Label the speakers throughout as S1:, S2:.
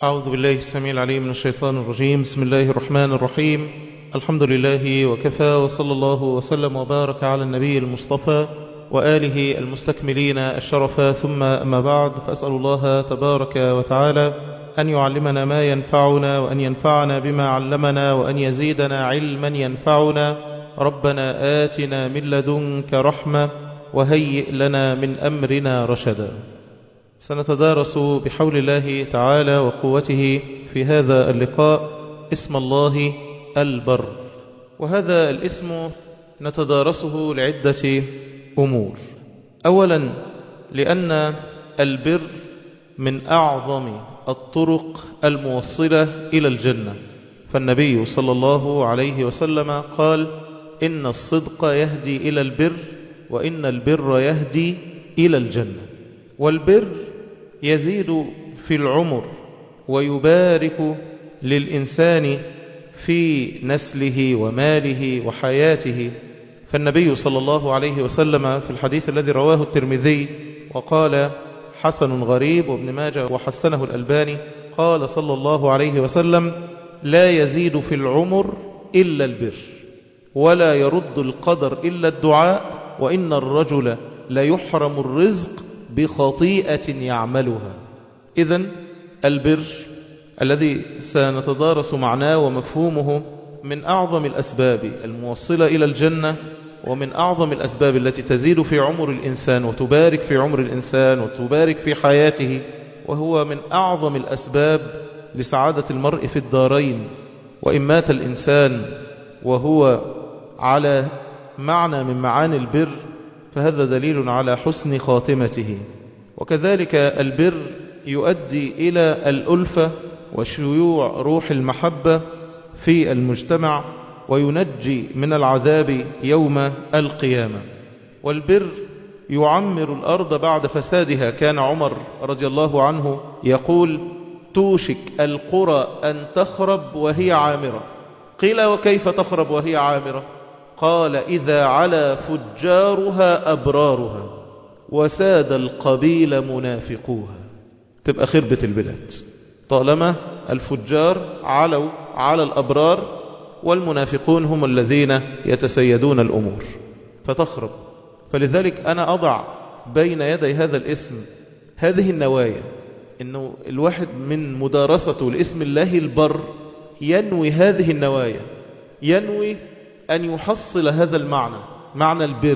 S1: أعوذ بالله السميع العليم من الشيطان الرجيم بسم الله الرحمن الرحيم الحمد لله وكفى وصلى الله وسلم وبارك على النبي المصطفى وآله المستكملين الشرفا ثم أما بعد فأسأل الله تبارك وتعالى أن يعلمنا ما ينفعنا وأن ينفعنا بما علمنا وأن يزيدنا علما ينفعنا ربنا آتنا من لدنك رحمة وهيئ لنا من أمرنا رشدا سنتدارس بحول الله تعالى وقوته في هذا اللقاء اسم الله البر وهذا الاسم نتدارسه لعدة أمور أولا لأن البر من أعظم الطرق الموصلة إلى الجنة فالنبي صلى الله عليه وسلم قال إن الصدق يهدي إلى البر وإن البر يهدي إلى الجنة والبر يزيد في العمر ويبارك للإنسان في نسله وماله وحياته فالنبي صلى الله عليه وسلم في الحديث الذي رواه الترمذي وقال حسن غريب وابن ماجه وحسنه الألباني قال صلى الله عليه وسلم لا يزيد في العمر إلا البر ولا يرد القدر إلا الدعاء وإن الرجل ليحرم الرزق بخطيئة يعملها إذا البر الذي سنتدارس معناه ومفهومه من أعظم الأسباب الموصلة إلى الجنة ومن أعظم الأسباب التي تزيد في عمر الإنسان وتبارك في عمر الإنسان وتبارك في حياته وهو من أعظم الأسباب لسعادة المرء في الدارين وإن مات الإنسان وهو على معنى من معاني البر فهذا دليل على حسن خاتمته وكذلك البر يؤدي إلى الألفة وشيوع روح المحبة في المجتمع وينجي من العذاب يوم القيامة والبر يعمر الأرض بعد فسادها كان عمر رضي الله عنه يقول توشك القرى أن تخرب وهي عامرة قيل وكيف تخرب وهي عامرة قال إذا على فجارها أبرارها وساد القبيل منافقوها تبقى خربة البلاد طالما الفجار علوا على الأبرار والمنافقون هم الذين يتسيدون الأمور فتخرب فلذلك أنا أضع بين يدي هذا الاسم هذه النوايا أنه الواحد من مدارسته لاسم الله البر ينوي هذه النوايا ينوي أن يحصل هذا المعنى معنى البر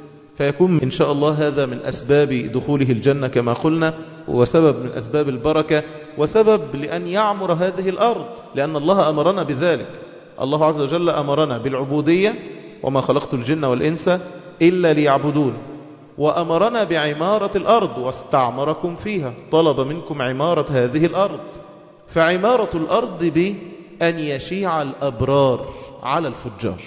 S1: فيكون إن شاء الله هذا من أسباب دخوله الجنة كما قلنا وسبب من أسباب البركة وسبب لأن يعمر هذه الأرض لأن الله أمرنا بذلك الله عز وجل أمرنا بالعبودية وما خلقت الجن والإنس إلا ليعبدون وأمرنا بعمارة الأرض واستعمركم فيها طلب منكم عمارة هذه الأرض فعمارة الأرض بأن يشيع الأبرار على الفجار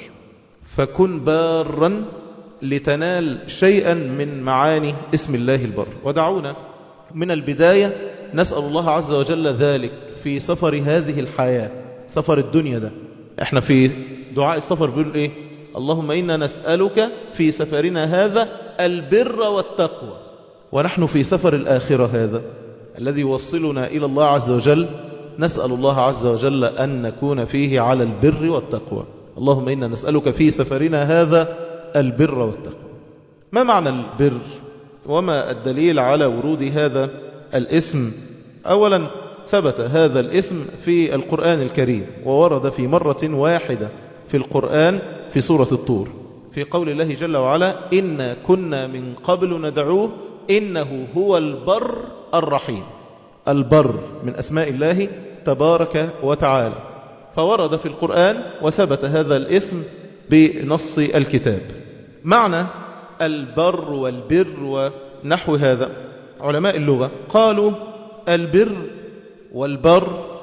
S1: فكن بارا لتنال شيئا من معاني اسم الله البر ودعونا من البداية نسأل الله عز وجل ذلك في سفر هذه الحياة سفر الدنيا ده احنا في دعاء السفر بيقول ايه اللهم إنا نسألك في سفرنا هذا البر والتقوى ونحن في سفر الآخرة هذا الذي يوصلنا إلى الله عز وجل نسأل الله عز وجل أن نكون فيه على البر والتقوى اللهم إنا نسألك في سفرنا هذا البر والتقوى ما معنى البر وما الدليل على ورود هذا الاسم أولا ثبت هذا الاسم في القرآن الكريم وورد في مرة واحدة في القرآن في سورة الطور في قول الله جل وعلا إنا كنا من قبل ندعوه إنه هو البر الرحيم البر من أسماء الله تبارك وتعالى فورد في القرآن وثبت هذا الاسم بنص الكتاب معنى البر والبر ونحو هذا علماء اللغة قالوا البر والبر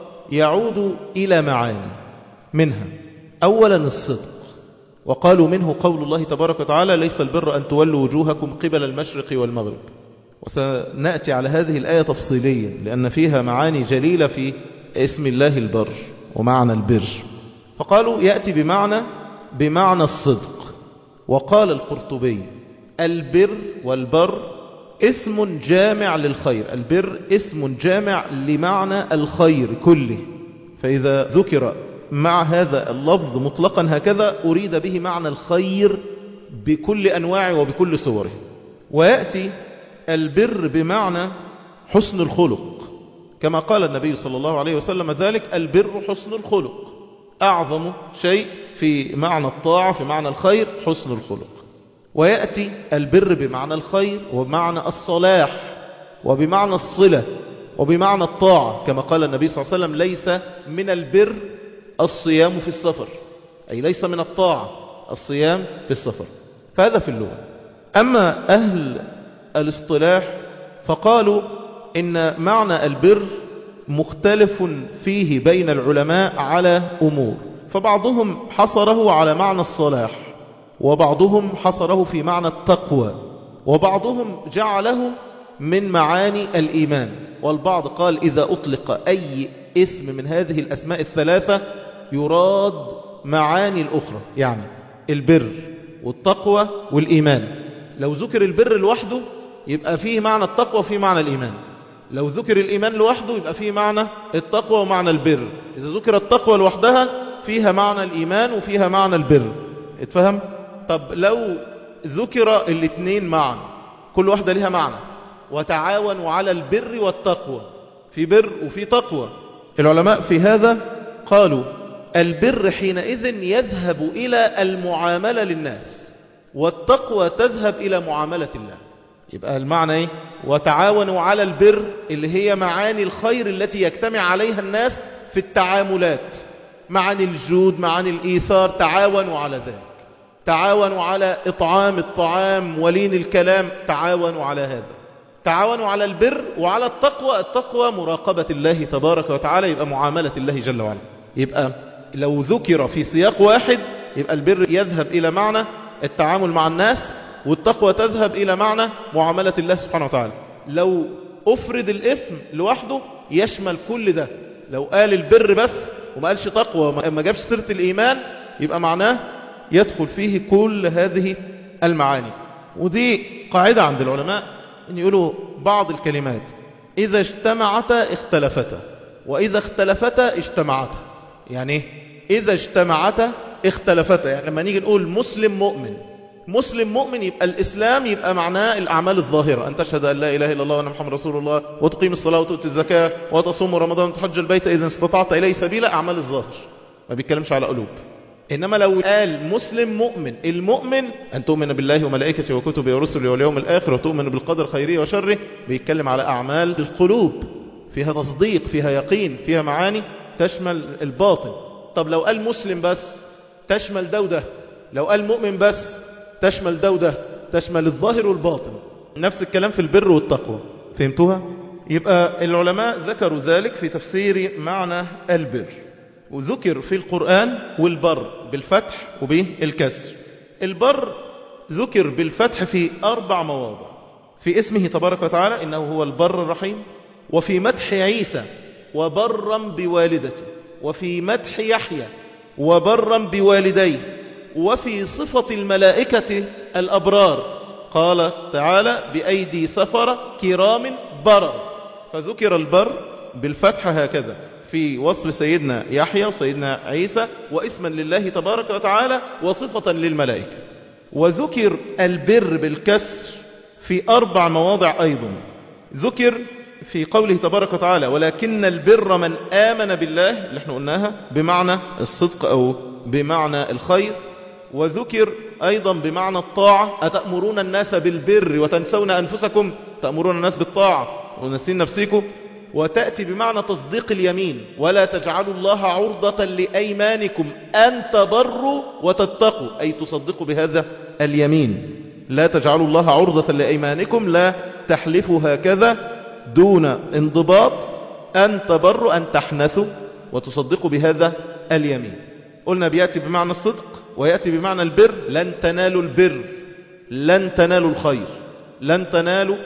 S1: يعود إلى معاني منها أولا الصدق وقالوا منه قول الله تبارك وتعالى ليس البر أن تولوا وجوهكم قبل المشرق والمغرب وسنأتي على هذه الآية تفصيليا لأن فيها معاني جليلة في اسم الله البر ومعنى البر فقالوا يأتي بمعنى بمعنى الصدق وقال القرطبي البر والبر اسم جامع للخير البر اسم جامع لمعنى الخير كله فإذا ذكر مع هذا اللفظ مطلقا هكذا أريد به معنى الخير بكل أنواعه وبكل صوره ويأتي البر بمعنى حسن الخلق كما قال النبي صلى الله عليه وسلم ذلك البر حسن الخلق أعظم شيء في معنى الطاعة في معنى الخير حسن الخلق ويأتي البر بمعنى الخير وبمعنى الصلاح وبمعنى الصلة وبمعنى الطاعة كما قال النبي صلى الله عليه وسلم ليس من البر الصيام في السفر أي ليس من الطاعة الصيام في السفر فهذا في اللغة أما أهل الاصطلاح فقالوا إن معنى البر مختلف فيه بين العلماء على أمور فبعضهم حصره على معنى الصلاح وبعضهم حصره في معنى التقوى وبعضهم جعله من معاني الإيمان والبعض قال إذا أطلق أي اسم من هذه الأسماء الثلاثة يراد معاني الأخرى يعني البر والتقوى والإيمان لو ذكر البر لوحده يبقى فيه معنى التقوى وفيه معنى الإيمان لو ذكر الإيمان لوحده يبقى فيه معنى التقوى ومعنى البر إذا ذكر التقوى لوحدها فيها معنى الإيمان وفيها معنى البر اتفهم؟ طب لو ذكر الاثنين معا كل واحدة لها معنى وتعاونوا على البر والتقوى في بر وفي تقوى العلماء في هذا قالوا البر حينئذ يذهب إلى المعاملة للناس والتقوى تذهب إلى معاملة الله يبقى المعنى ايه وتعاونوا على البر اللي هي معاني الخير التي يجتمع عليها الناس في التعاملات معاني الجود معاني الإيثار تعاونوا على ذلك تعاونوا على إطعام الطعام ولين الكلام تعاونوا على هذا تعاونوا على البر وعلى التقوى التقوى مراقبة الله تبارك وتعالى يبقى معاملة الله جل وعلا يبقى لو ذكر في سياق واحد يبقى البر يذهب إلى معنى التعامل مع الناس والتقوى تذهب إلى معنى معاملة الله سبحانه وتعالى لو أفرد الاسم لوحده يشمل كل ده لو قال البر بس وما قالش تقوى ما جابش سيرة الإيمان يبقى معناه يدخل فيه كل هذه المعاني ودي قاعدة عند العلماء ان يقولوا بعض الكلمات إذا اجتمعتا اختلفتا وإذا اختلفتا اجتمعتا يعني ايه إذا اجتمعتا اختلفتا يعني لما نيجي نقول مسلم مؤمن مسلم مؤمن يبقى الإسلام يبقى معناه الأعمال الظاهرة أن تشهد أن لا إله إلا الله وأن محمد رسول الله وتقيم الصلاة وتؤتي الزكاة وتصوم رمضان وتحج البيت إذا استطعت إليه سبيلا أعمال الظاهر ما بيتكلمش على قلوب إنما لو قال مسلم مؤمن المؤمن أن تؤمن بالله وملائكته وكتبه ورسله واليوم الآخر وتؤمن بالقدر خيره وشره بيتكلم على أعمال القلوب فيها تصديق فيها يقين فيها معاني تشمل الباطن طب لو قال مسلم بس تشمل ده وده لو قال مؤمن بس تشمل ده وده تشمل الظاهر والباطن نفس الكلام في البر والتقوى فهمتوها؟ يبقى العلماء ذكروا ذلك في تفسير معنى البر وذكر في القرآن والبر بالفتح وبالكسر البر ذكر بالفتح في أربع مواضع في اسمه تبارك وتعالى إنه هو البر الرحيم وفي مدح عيسى وبرا بوالدته وفي مدح يحيى وبرا بوالديه وفي صفة الملائكة الأبرار قال تعالى بأيدي سفر كرام برر فذكر البر بالفتح هكذا في وصف سيدنا يحيى وسيدنا عيسى واسما لله تبارك وتعالى وصفة للملائكة وذكر البر بالكسر في أربع مواضع أيضا ذكر في قوله تبارك وتعالى ولكن البر من آمن بالله اللي احنا قلناها بمعنى الصدق أو بمعنى الخير وذكر أيضا بمعنى الطاعة أتأمرون الناس بالبر وتنسون أنفسكم تأمرون الناس بالطاعة ونسين نفسكم وتأتي بمعنى تصديق اليمين ولا تجعلوا الله عرضة لأيمانكم أن تبروا وتتقوا أي تصدقوا بهذا اليمين لا تجعلوا الله عرضة لأيمانكم لا تحلفوا هكذا دون انضباط أن تبروا أن تحنثوا وتصدقوا بهذا اليمين قلنا بيأتي بمعنى الصدق ويأتي بمعنى البر لن تنالوا البر لن تنالوا الخير لن تنالوا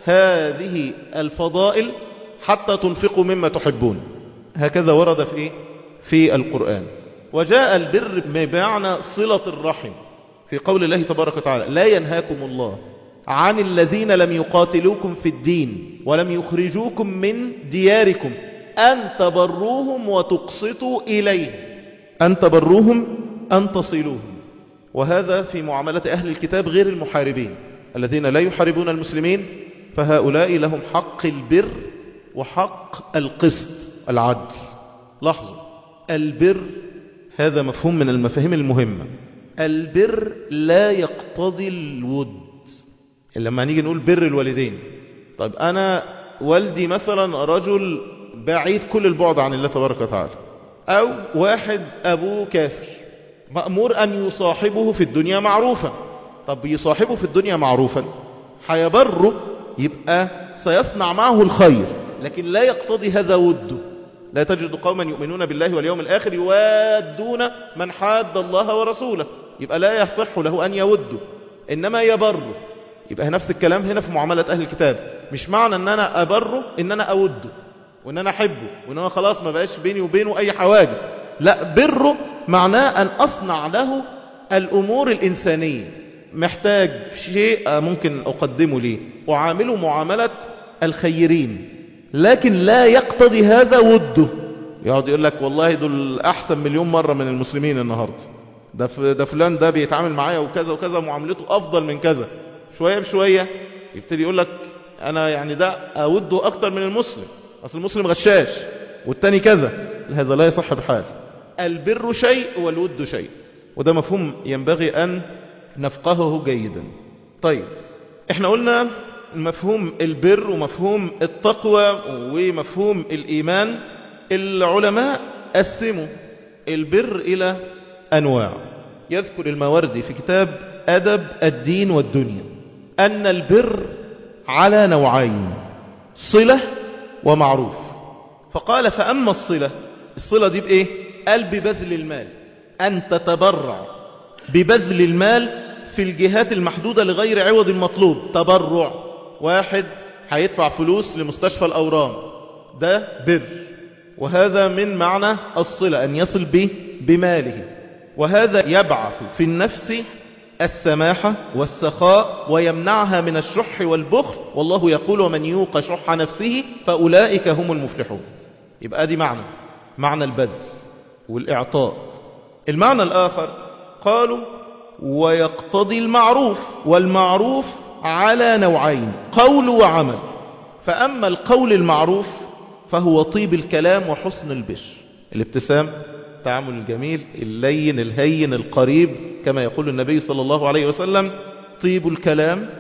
S1: هذه الفضائل حتى تنفقوا مما تحبون هكذا ورد في في القرآن وجاء البر بمعنى صلة الرحم في قول الله تبارك وتعالى لا ينهاكم الله عن الذين لم يقاتلوكم في الدين ولم يخرجوكم من دياركم أن تبروهم وتقسطوا إليهم أن تبروهم أن تصلوهم وهذا في معاملة أهل الكتاب غير المحاربين الذين لا يحاربون المسلمين فهؤلاء لهم حق البر وحق القسط العدل لاحظوا البر هذا مفهوم من المفاهيم المهمة البر لا يقتضي الود لما نيجي نقول بر الوالدين طيب أنا والدي مثلا رجل بعيد كل البعد عن الله تبارك وتعالى أو واحد أبوه كافر مأمور أن يصاحبه في الدنيا معروفا طب يصاحبه في الدنيا معروفا حيبره يبقى سيصنع معه الخير لكن لا يقتضي هذا وده لا تجد قوما يؤمنون بالله واليوم الآخر يوادون من حاد الله ورسوله يبقى لا يصح له أن يوده إنما يبره يبقى نفس الكلام هنا في معاملة أهل الكتاب مش معنى أن أنا أبره إن أنا أوده وإن أنا أحبه وإن أنا خلاص ما بقاش بيني وبينه أي حواجز لا بره معناه أن أصنع له الأمور الإنسانية محتاج شيء ممكن أقدمه ليه وعامله معاملة الخيرين لكن لا يقتضي هذا وده يقعد يقول لك والله دول أحسن مليون مرة من المسلمين النهاردة ده, ده فلان ده بيتعامل معايا وكذا وكذا معاملته أفضل من كذا شوية بشوية يبتدي يقول لك أنا يعني ده أوده أكتر من المسلم أصل المسلم غشاش والتاني كذا هذا لا يصح بحال البر شيء والود شيء وده مفهوم ينبغي أن نفقهه جيدا طيب احنا قلنا مفهوم البر ومفهوم التقوى ومفهوم الإيمان العلماء قسموا البر إلى أنواع يذكر المواردي في كتاب أدب الدين والدنيا أن البر على نوعين صلة ومعروف فقال فأما الصلة الصلة دي بإيه قال ببذل المال أن تتبرع ببذل المال في الجهات المحدودة لغير عوض المطلوب تبرع واحد هيدفع فلوس لمستشفى الأورام ده بر وهذا من معنى الصلة أن يصل به بماله وهذا يبعث في النفس السماحة والسخاء ويمنعها من الشح والبخل والله يقول ومن يوق شح نفسه فأولئك هم المفلحون يبقى دي معنى معنى البذل والإعطاء المعنى الآخر قالوا ويقتضي المعروف والمعروف على نوعين قول وعمل فأما القول المعروف فهو طيب الكلام وحسن البشر الابتسام التعامل الجميل اللين الهين القريب كما يقول النبي صلى الله عليه وسلم طيب الكلام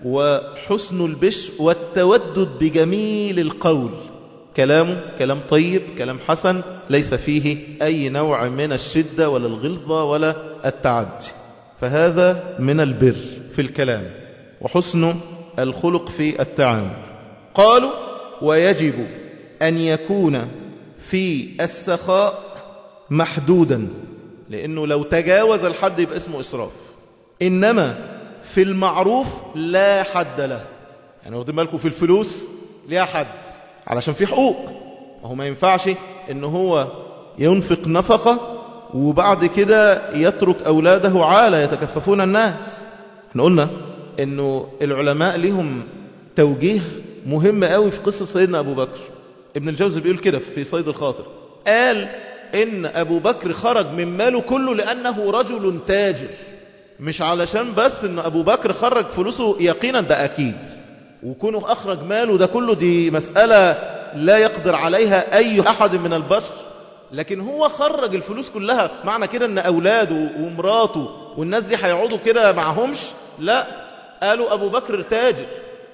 S1: وحسن البشر والتودد بجميل القول كلامه كلام طيب كلام حسن ليس فيه أي نوع من الشدة ولا الغلظة ولا التعدي فهذا من البر في الكلام وحسن الخلق في التعامل قالوا ويجب أن يكون في السخاء محدودا لأنه لو تجاوز الحد يبقى اسمه إسراف إنما في المعروف لا حد له يعني واخدين بالكم في الفلوس ليها حد علشان في حقوق وهو ما ينفعش ان هو ينفق نفقة وبعد كده يترك أولاده عالة يتكففون الناس احنا قلنا انه العلماء لهم توجيه مهم قوي في قصة سيدنا أبو بكر ابن الجوزي بيقول كده في صيد الخاطر قال ان أبو بكر خرج من ماله كله لأنه رجل تاجر مش علشان بس ان أبو بكر خرج فلوسه يقينا ده أكيد وكونه أخرج ماله ده كله دي مسألة لا يقدر عليها أي أحد من البشر لكن هو خرج الفلوس كلها معنى كده ان أولاده ومراته والناس دي هيقعدوا كده معهمش لا قالوا أبو بكر تاجر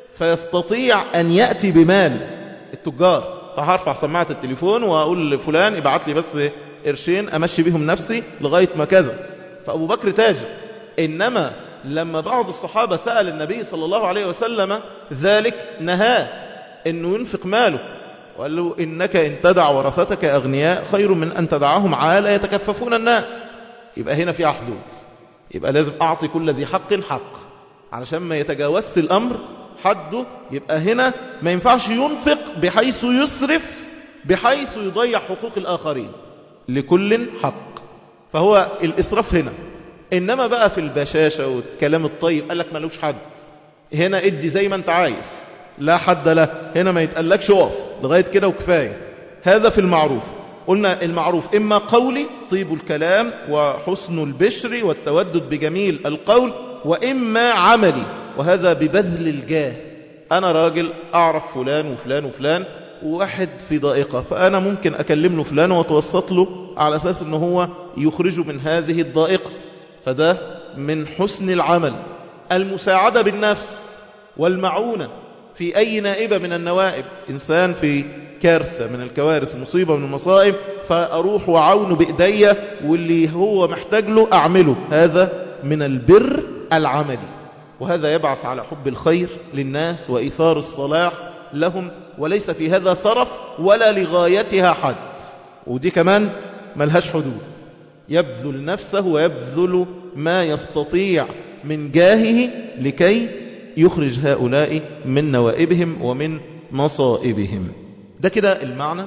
S1: فيستطيع أن يأتي بمال التجار فهرفع سماعة التليفون وأقول لفلان ابعت لي بس قرشين أمشي بيهم نفسي لغاية ما كذا فأبو بكر تاجر إنما لما بعض الصحابة سأل النبي صلى الله عليه وسلم ذلك نهاه انه ينفق ماله وقال له انك ان تدع ورثتك اغنياء خير من ان تدعهم عالة يتكففون الناس يبقى هنا في حدود يبقى لازم اعطي كل ذي حق حق علشان ما يتجاوزش الامر حده يبقى هنا ما ينفعش ينفق بحيث يسرف بحيث يضيع حقوق الاخرين لكل حق فهو الاسراف هنا إنما بقى في البشاشة والكلام الطيب قال لك ملوش حد هنا ادي زي ما انت عايز لا حد له هنا ما يتقلكش وقف لغاية كده وكفاية هذا في المعروف قلنا المعروف إما قولي طيب الكلام وحسن البشر والتودد بجميل القول وإما عملي وهذا ببذل الجاه أنا راجل أعرف فلان وفلان وفلان وواحد في ضائقة فأنا ممكن أكلم له فلان وأتوسط له على أساس أنه هو يخرجه من هذه الضائقة فده من حسن العمل المساعدة بالنفس والمعونة في أي نائبة من النوائب إنسان في كارثة من الكوارث مصيبة من المصائب فأروح وعونه بإيديا واللي هو محتاج له أعمله هذا من البر العملي وهذا يبعث على حب الخير للناس وإيثار الصلاح لهم وليس في هذا صرف ولا لغايتها حد ودي كمان ملهاش حدود يبذل نفسه ويبذل ما يستطيع من جاهه لكي يخرج هؤلاء من نوائبهم ومن مصائبهم ده كده المعنى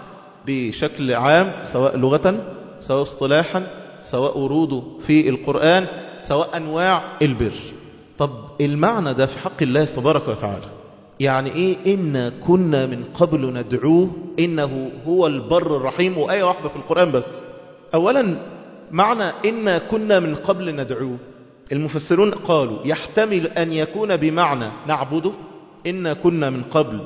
S1: بشكل عام سواء لغة سواء اصطلاحا سواء وروده في القرآن سواء أنواع البر طب المعنى ده في حق الله تبارك وتعالى يعني ايه إنا كنا من قبل ندعوه إنه هو البر الرحيم وآية واحدة في القرآن بس أولا معنى إنا كنا من قبل ندعوه المفسرون قالوا يحتمل أن يكون بمعنى نعبده إنا كنا من قبل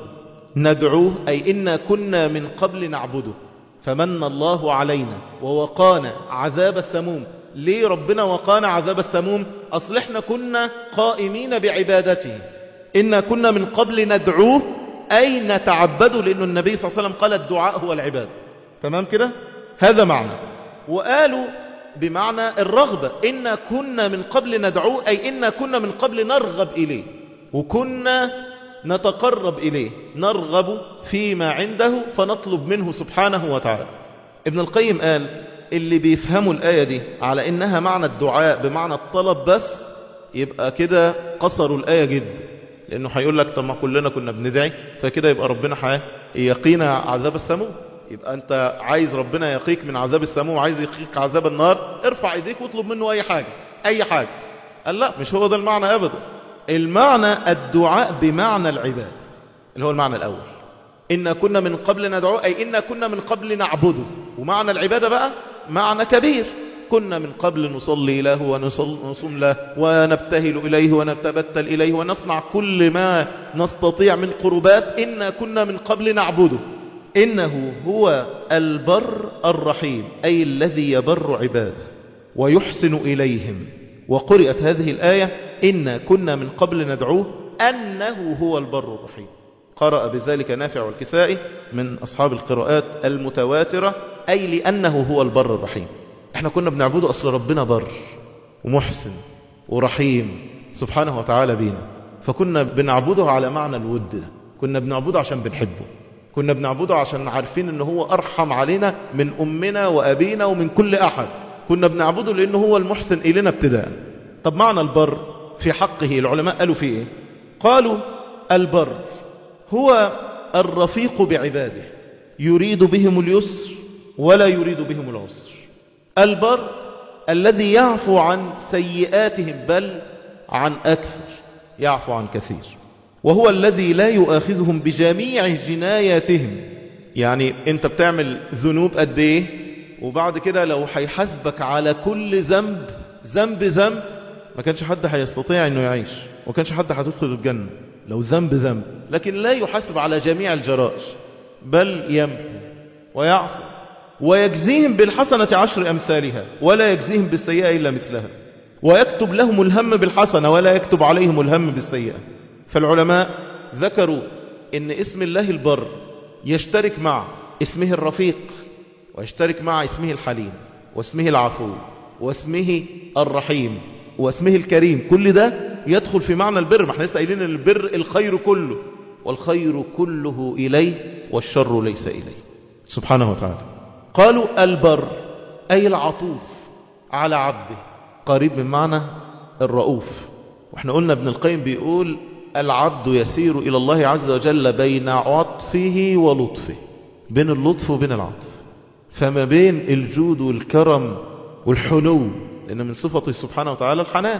S1: ندعوه أي إنا كنا من قبل نعبده فمن الله علينا ووقانا عذاب السموم ليه ربنا وقانا عذاب السموم أصل احنا كنا قائمين بعبادته إنا كنا من قبل ندعوه أي نتعبده لأن النبي صلى الله عليه وسلم قال الدعاء هو العباد تمام كده هذا معنى وقالوا بمعنى الرغبة إنا كنا من قبل ندعوه أي إنا كنا من قبل نرغب إليه وكنا نتقرب إليه نرغب فيما عنده فنطلب منه سبحانه وتعالى ابن القيم قال اللي بيفهموا الآية دي على إنها معنى الدعاء بمعنى الطلب بس يبقى كده قصروا الآية جدا لأنه هيقول لك طب ما كلنا كنا بندعي فكده يبقى ربنا يقينا عذاب السموم يبقى أنت عايز ربنا يقيك من عذاب السموم وعايز يقيك عذاب النار ارفع ايديك واطلب منه أي حاجة أي حاجة قال لا مش هو ده المعنى أبدا المعنى الدعاء بمعنى العبادة اللي هو المعنى الأول إنا كنا من قبل ندعوه أي إنا كنا من قبل نعبده ومعنى العبادة بقى معنى كبير كنا من قبل نصلي له ونصوم له ونبتهل إليه ونتبتل إليه ونصنع كل ما نستطيع من قربات إنا كنا من قبل نعبده إنه هو البر الرحيم أي الذي يبر عباده ويحسن إليهم وقرأت هذه الآية إنا كنا من قبل ندعوه أنه هو البر الرحيم قرأ بذلك نافع والكسائي من أصحاب القراءات المتواترة أي لأنه هو البر الرحيم احنا كنا بنعبده أصل ربنا بر ومحسن ورحيم سبحانه وتعالى بينا فكنا بنعبده على معنى الود ده كنا بنعبده عشان بنحبه كنا بنعبده عشان عارفين ان هو أرحم علينا من أمنا وأبينا ومن كل أحد كنا بنعبده لأنه هو المحسن إلينا ابتداء طب معنى البر في حقه العلماء قالوا فيه ايه قالوا البر هو الرفيق بعباده يريد بهم اليسر ولا يريد بهم العسر البر الذي يعفو عن سيئاتهم بل عن أكثر يعفو عن كثير وهو الذي لا يؤاخذهم بجميع جناياتهم يعني انت بتعمل ذنوب قد ايه وبعد كده لو هيحاسبك على كل ذنب ذنب ذنب ما كانش حد هيستطيع انه يعيش وما كانش حد هتدخل الجنة لو ذنب ذنب لكن لا يحاسب على جميع الجرائش بل يمحو ويعفو ويجزيهم بالحسنة عشر أمثالها ولا يجزيهم بالسيئة إلا مثلها ويكتب لهم الهم بالحسنة ولا يكتب عليهم الهم بالسيئة فالعلماء ذكروا ان اسم الله البر يشترك مع اسمه الرفيق ويشترك مع اسمه الحليم واسمه العفو واسمه الرحيم واسمه الكريم كل ده يدخل في معنى البر ما احنا لسه قايلين ان البر الخير كله والخير كله إليه والشر ليس إليه سبحانه وتعالى قالوا البر أي العطوف على عبده قريب من معنى الرؤوف واحنا قلنا ابن القيم بيقول العبد يسير إلى الله عز وجل بين عطفه ولطفه بين اللطف وبين العطف فما بين الجود والكرم والحنو لأن من صفته سبحانه وتعالى الحنان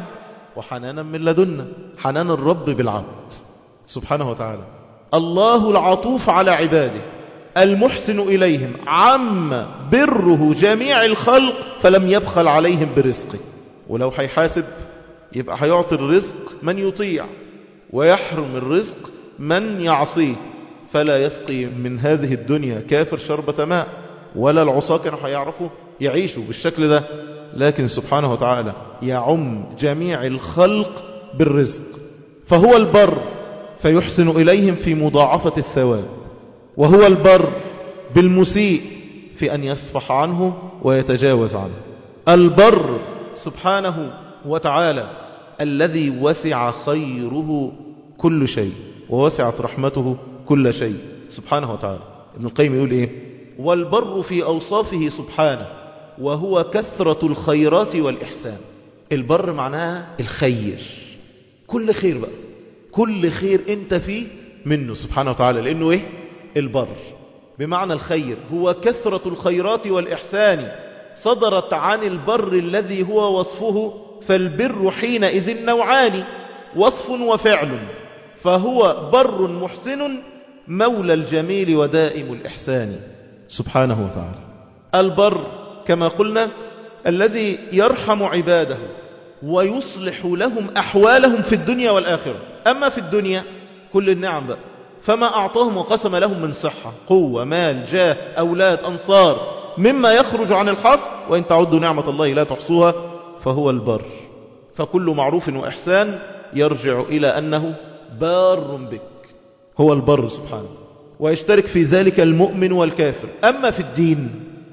S1: وحنانا من لدنا حنان الرب بالعبد سبحانه وتعالى الله العطوف على عباده المحسن إليهم عم بره جميع الخلق فلم يبخل عليهم برزقه ولو هيحاسب يبقى هيعطي الرزق من يطيع ويحرم الرزق من يعصيه فلا يسقي من هذه الدنيا كافر شربة ماء ولا العصاة كانوا هيعرفوا يعيشوا بالشكل ده لكن سبحانه وتعالى يعم جميع الخلق بالرزق فهو البر فيحسن إليهم في مضاعفة الثواب وهو البر بالمسيء في أن يصفح عنه ويتجاوز عنه البر سبحانه وتعالى الذي وسع خيره كل شيء ووسعت رحمته كل شيء سبحانه وتعالى ابن القيم يقول ايه والبر في أوصافه سبحانه وهو كثرة الخيرات والإحسان البر معناها الخير كل خير بقى كل خير انت فيه منه سبحانه وتعالى لأنه ايه البر بمعنى الخير هو كثرة الخيرات والإحسان صدرت عن البر الذي هو وصفه فالبر حينئذ نوعان وصف وفعل فهو بر محسن مولى الجميل ودائم الإحسان سبحانه وتعالى البر كما قلنا الذي يرحم عباده ويصلح لهم أحوالهم في الدنيا والآخرة أما في الدنيا كل النعم بقى فما أعطاهم وقسم لهم من صحة قوة مال جاه أولاد أنصار مما يخرج عن الحظ وإن تعدوا نعمة الله لا تحصوها فهو البر فكل معروف وإحسان يرجع إلى أنه بار بك هو البر سبحانه ويشترك في ذلك المؤمن والكافر أما في الدين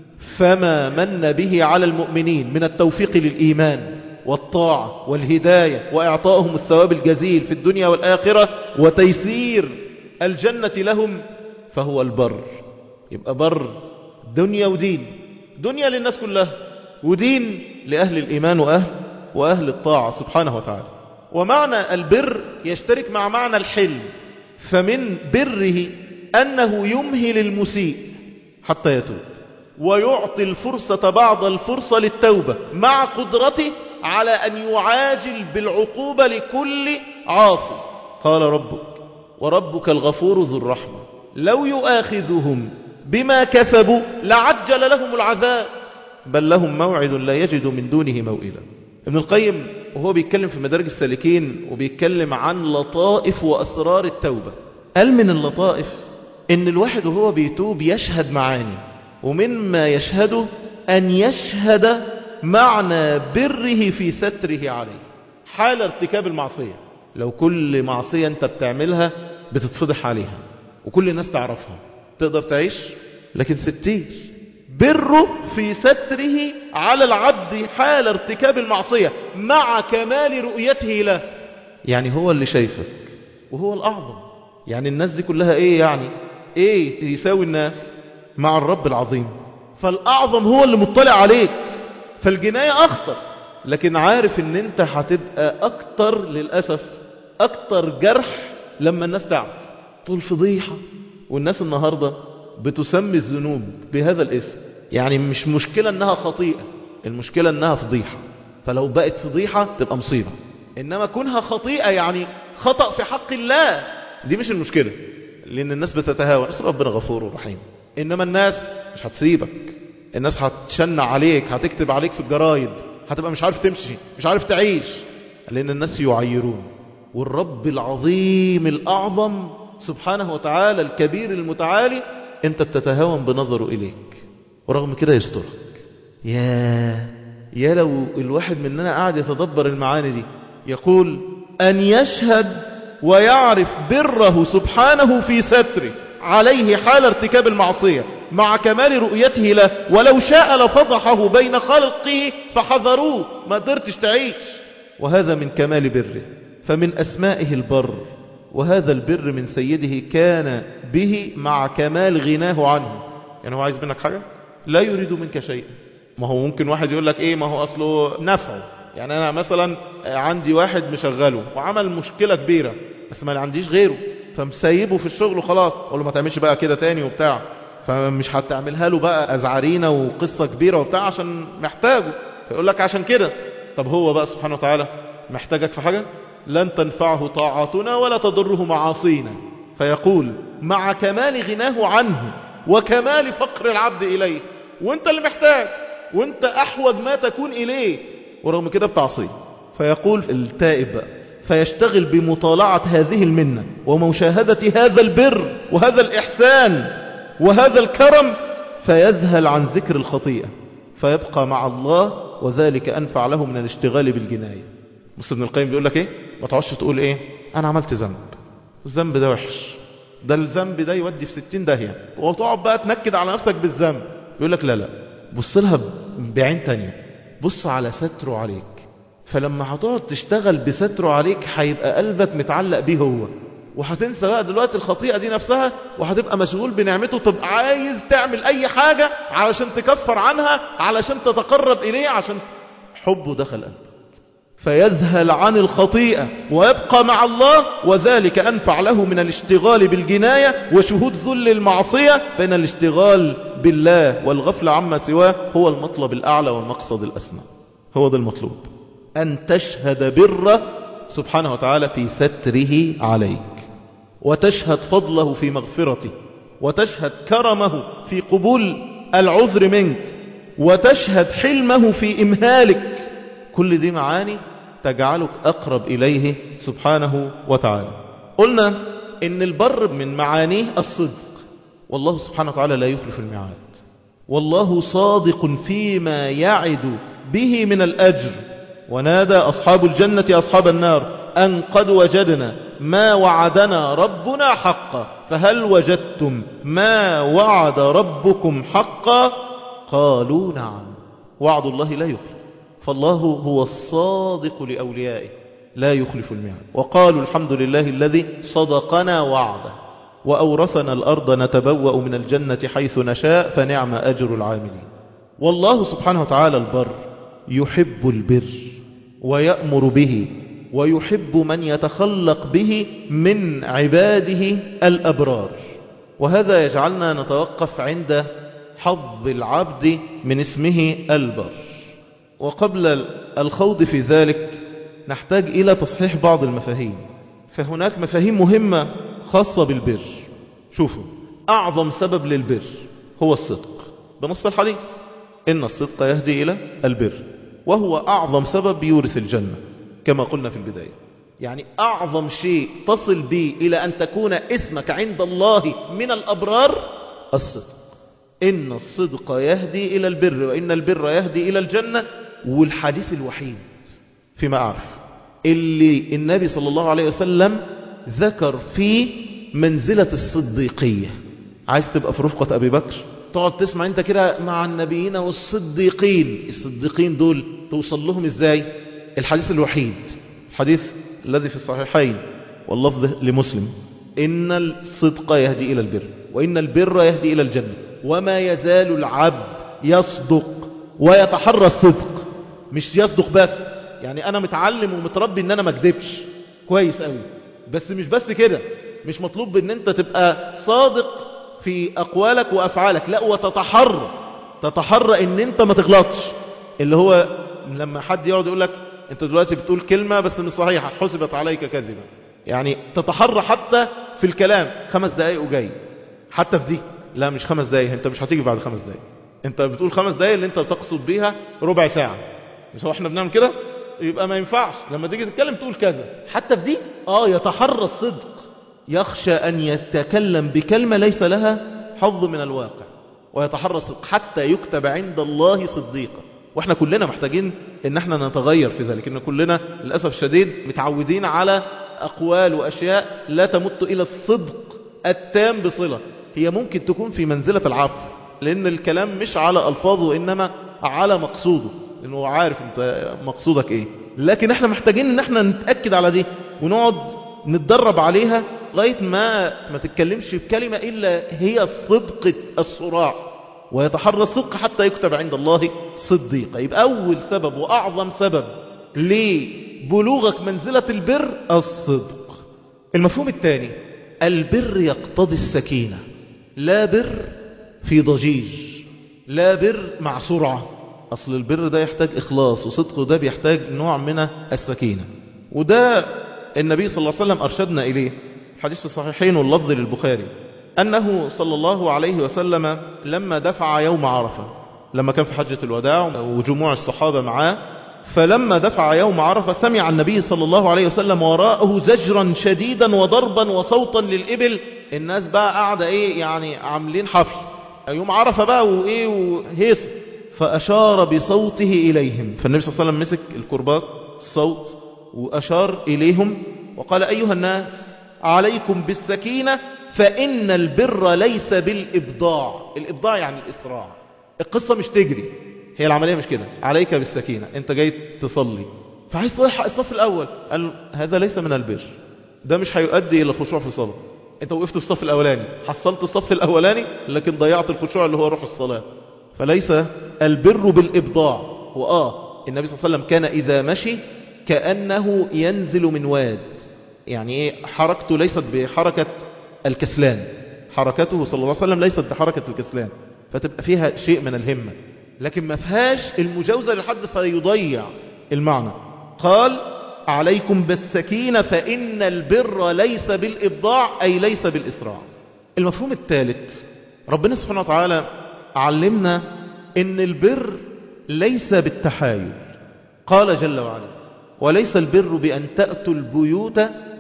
S1: فما من به على المؤمنين من التوفيق للإيمان والطاعة والهداية وإعطائهم الثواب الجزيل في الدنيا والآخرة وتيسير الجنة لهم فهو البر يبقى بر دنيا ودين دنيا للناس كلها ودين لأهل الإيمان وأهل وأهل الطاعة سبحانه وتعالى ومعنى البر يشترك مع معنى الحلم فمن بره أنه يمهل المسيء حتى يتوب ويعطي الفرصة بعض الفرصة للتوبة مع قدرته على أن يعاجل بالعقوبة لكل عاصي قال ربك وربك الغفور ذو الرحمة لو يؤاخذهم بما كسبوا لعجل لهم العذاب بل لهم موعد لا يجد من دونه موئلا ابن القيم وهو بيتكلم في مدارج السالكين وبيتكلم عن لطائف وأسرار التوبة قال من اللطائف ان الواحد وهو بيتوب يشهد معاني ومما يشهده أن يشهد معنى بره في ستره عليه حال ارتكاب المعصية لو كل معصية انت بتعملها بتتصدح عليها وكل الناس تعرفها تقدر تعيش لكن ستير بره في ستره على العبد حال ارتكاب المعصية مع كمال رؤيته له يعني هو اللي شايفك وهو الأعظم يعني الناس دي كلها ايه يعني ايه يساوي الناس مع الرب العظيم فالأعظم هو اللي مطلع عليك فالجناية أخطر لكن عارف ان انت هتبقى اكتر للأسف اكتر جرح لما الناس تعرف طول فضيحة والناس النهاردة بتسمي الذنوب بهذا الاسم يعني مش مشكلة انها خطيئة المشكلة انها فضيحة فلو بقت فضيحة تبقى مصيبة انما كونها خطيئة يعني خطأ في حق الله دي مش المشكلة لان الناس بتتهاوى نسأل ربنا غفور رحيم انما الناس مش هتسيبك الناس هتشنع عليك هتكتب عليك في الجرايد هتبقى مش عارف تمشي مش عارف تعيش لان الناس يعيرون والرب العظيم الاعظم سبحانه وتعالى الكبير المتعالي انت بتتهاون بنظره اليك ورغم كده يسترك يا يا لو الواحد مننا قاعد يتدبر المعاني دي يقول ان يشهد ويعرف بره سبحانه في ستره عليه حال ارتكاب المعصية مع كمال رؤيته له ولو شاء لفضحه بين خلقه فحذروه ما قدرتش تعيش وهذا من كمال بره فمن أسمائه البر وهذا البر من سيده كان به مع كمال غناه عنه يعني هو عايز منك حاجة لا يريد منك شيء ما هو ممكن واحد يقول لك ايه ما هو اصله نفعه يعني انا مثلا عندي واحد مشغله وعمل مشكلة كبيرة بس ما عنديش غيره فمسيبه في الشغل وخلاص اقول له ما تعملش بقى كده تاني وبتاع فمش هتعملها له بقى ازعرينه وقصة كبيرة وبتاع عشان محتاجه فيقول لك عشان كده طب هو بقى سبحانه وتعالى محتاجك في حاجة لن تنفعه طاعاتنا ولا تضره معاصينا فيقول مع كمال غناه عنه وكمال فقر العبد إليه وانت اللي محتاج وانت أحوج ما تكون إليه ورغم كده بتعصيه فيقول التائب بقى فيشتغل بمطالعة هذه المنة ومشاهدة هذا البر وهذا الإحسان وهذا الكرم فيذهل عن ذكر الخطيئة فيبقى مع الله وذلك أنفع له من الاشتغال بالجناية بص ابن القيم بيقول لك ايه ما تقعدش تقول ايه انا عملت ذنب الذنب ده وحش ده الذنب ده يودي في ستين داهية وتقعد بقى تنكد على نفسك بالذنب بيقول لك لا لا بص لها بعين تانية بص على ستره عليك فلما هتقعد تشتغل بستره عليك هيبقى قلبك متعلق بيه هو وهتنسى بقى دلوقتي الخطيئة دي نفسها وهتبقى مشغول بنعمته تبقى عايز تعمل اي حاجة علشان تكفر عنها علشان تتقرب اليه عشان حبه دخل قلبك فيذهل عن الخطيئة ويبقى مع الله وذلك أنفع له من الاشتغال بالجناية وشهود ذل المعصية فإن الاشتغال بالله والغفل عما سواه هو المطلب الأعلى والمقصد الأسمى هو ده المطلوب أن تشهد بره سبحانه وتعالى في ستره عليك وتشهد فضله في مغفرته وتشهد كرمه في قبول العذر منك وتشهد حلمه في إمهالك كل دي معاني تجعلك أقرب إليه سبحانه وتعالى قلنا إن البر من معانيه الصدق والله سبحانه وتعالى لا يخلف الميعاد والله صادق فيما يعد به من الأجر ونادى أصحاب الجنة أصحاب النار أن قد وجدنا ما وعدنا ربنا حقا فهل وجدتم ما وعد ربكم حقا قالوا نعم وعد الله لا يخلف فالله هو الصادق لأوليائه لا يخلف الميعاد وقالوا الحمد لله الذي صدقنا وعده وأورثنا الأرض نتبوأ من الجنة حيث نشاء فنعم أجر العاملين والله سبحانه وتعالى البر يحب البر ويأمر به ويحب من يتخلق به من عباده الأبرار وهذا يجعلنا نتوقف عند حظ العبد من اسمه البر وقبل الخوض في ذلك نحتاج إلى تصحيح بعض المفاهيم فهناك مفاهيم مهمة خاصة بالبر شوفوا أعظم سبب للبر هو الصدق بنص الحديث إن الصدق يهدي إلى البر وهو أعظم سبب يورث الجنة كما قلنا في البداية يعني أعظم شيء تصل به إلى أن تكون اسمك عند الله من الأبرار الصدق إن الصدق يهدي إلى البر وإن البر يهدي إلى الجنة والحديث الوحيد فيما أعرف اللي النبي صلى الله عليه وسلم ذكر فيه منزلة الصديقية عايز تبقى في رفقة أبي بكر تقعد تسمع انت كده مع النبيين والصديقين الصديقين دول توصل لهم ازاي الحديث الوحيد الحديث الذي في الصحيحين واللفظ لمسلم إن الصدق يهدي إلى البر وإن البر يهدي إلى الجنة وما يزال العبد يصدق ويتحرى الصدق مش يصدق بس يعني أنا متعلم ومتربي إن أنا ما اكذبش كويس قوي بس مش بس كده مش مطلوب ان انت تبقى صادق في أقوالك وأفعالك لا وتتحرى تتحرى ان انت ما تغلطش اللي هو لما حد يقعد يقول لك انت دلوقتي بتقول كلمة بس مش صحيحة حسبت عليك كذبا يعني تتحرى حتى في الكلام خمس دقايق وجاي حتى في دي لا مش خمس دقايق انت مش هتيجي بعد خمس دقايق انت بتقول خمس دقايق اللي انت تقصد بيها ربع ساعة مش هو احنا بنعمل كده يبقى ما ينفعش لما تيجي تتكلم تقول كذا حتى في دي اه يتحرى الصدق يخشى أن يتكلم بكلمة ليس لها حظ من الواقع ويتحرى الصدق حتى يكتب عند الله صديقا واحنا كلنا محتاجين ان احنا نتغير في ذلك ان كلنا للأسف الشديد متعودين على أقوال وأشياء لا تمت إلى الصدق التام بصلة هي ممكن تكون في منزلة العفو لأن الكلام مش على ألفاظه وإنما على مقصوده لأنه عارف انت مقصودك ايه لكن احنا محتاجين ان احنا نتأكد على دي ونقعد نتدرب عليها لغاية ما ما تتكلمش بكلمة إلا هي الصدق الصراع ويتحرى الصدق حتى يكتب عند الله صديقا يبقى أول سبب وأعظم سبب لبلوغك منزلة البر الصدق المفهوم الثاني البر يقتضي السكينة لا بر في ضجيج لا بر مع سرعة أصل البر ده يحتاج إخلاص وصدقه ده بيحتاج نوع من السكينة وده النبي صلى الله عليه وسلم أرشدنا إليه حديث في الصحيحين واللفظ للبخاري أنه صلى الله عليه وسلم لما دفع يوم عرفة لما كان في حجة الوداع وجموع الصحابة معاه فلما دفع يوم عرفة سمع النبي صلى الله عليه وسلم وراءه زجرا شديدا وضربا وصوتا للإبل الناس بقى قاعدة ايه يعني عاملين حفل يوم عرفة بقى وايه وهيص فأشار بصوته إليهم فالنبي صلى الله عليه وسلم مسك الكرباج الصوت وأشار إليهم وقال أيها الناس عليكم بالسكينة فإن البر ليس بالإبضاع الإبضاع يعني الإسراع القصة مش تجري هي العملية مش كده عليك بالسكينة انت جاي تصلي فعايز تلحق الصف الأول قال هذا ليس من البر ده مش هيؤدي إلى الخشوع في الصلاة انت وقفت في الصف الأولاني حصلت الصف الأولاني لكن ضيعت الخشوع اللي هو روح الصلاة فليس البر بالإبضاع هو آه النبي صلى الله عليه وسلم كان إذا مشي كأنه ينزل من واد يعني ايه حركته ليست بحركة الكسلان حركته صلى الله عليه وسلم ليست بحركة الكسلان فتبقى فيها شيء من الهمة لكن ما فيهاش المجاوزة لحد فيضيع المعنى قال عليكم بالسكينة فإن البر ليس بالإبضاع أي ليس بالإسراع المفهوم الثالث ربنا سبحانه وتعالى علمنا ان البر ليس بالتحايل قال جل وعلا وليس البر بأن تأتوا البيوت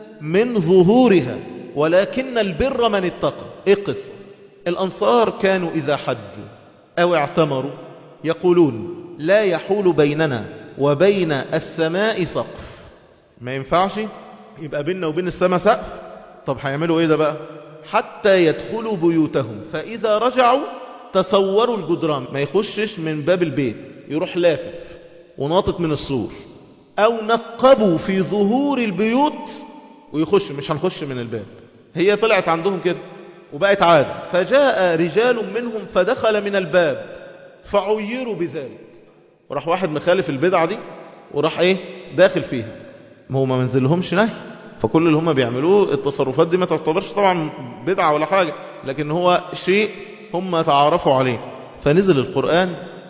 S1: من ظهورها ولكن البر من اتقى ايه قصة الأنصار كانوا إذا حجوا أو اعتمروا يقولون لا يحول بيننا وبين السماء سقف ما ينفعش يبقى بيننا وبين السماء سقف طب هيعملوا ايه ده بقى حتى يدخلوا بيوتهم فإذا رجعوا تصوروا الجدران ما يخشش من باب البيت يروح لافف وناطط من السور أو نقبوا في ظهور البيوت ويخش مش هنخش من الباب هي طلعت عندهم كده وبقت عادة فجاء رجال منهم فدخل من الباب فعيروا بذلك وراح واحد مخالف البدعة دي وراح ايه داخل فيها ما هو ما منزلهمش نهي فكل اللي هم بيعملوه التصرفات دي ما تعتبرش طبعا بدعة ولا حاجة لكن هو شيء هم تعارفوا عليه فنزل القرآن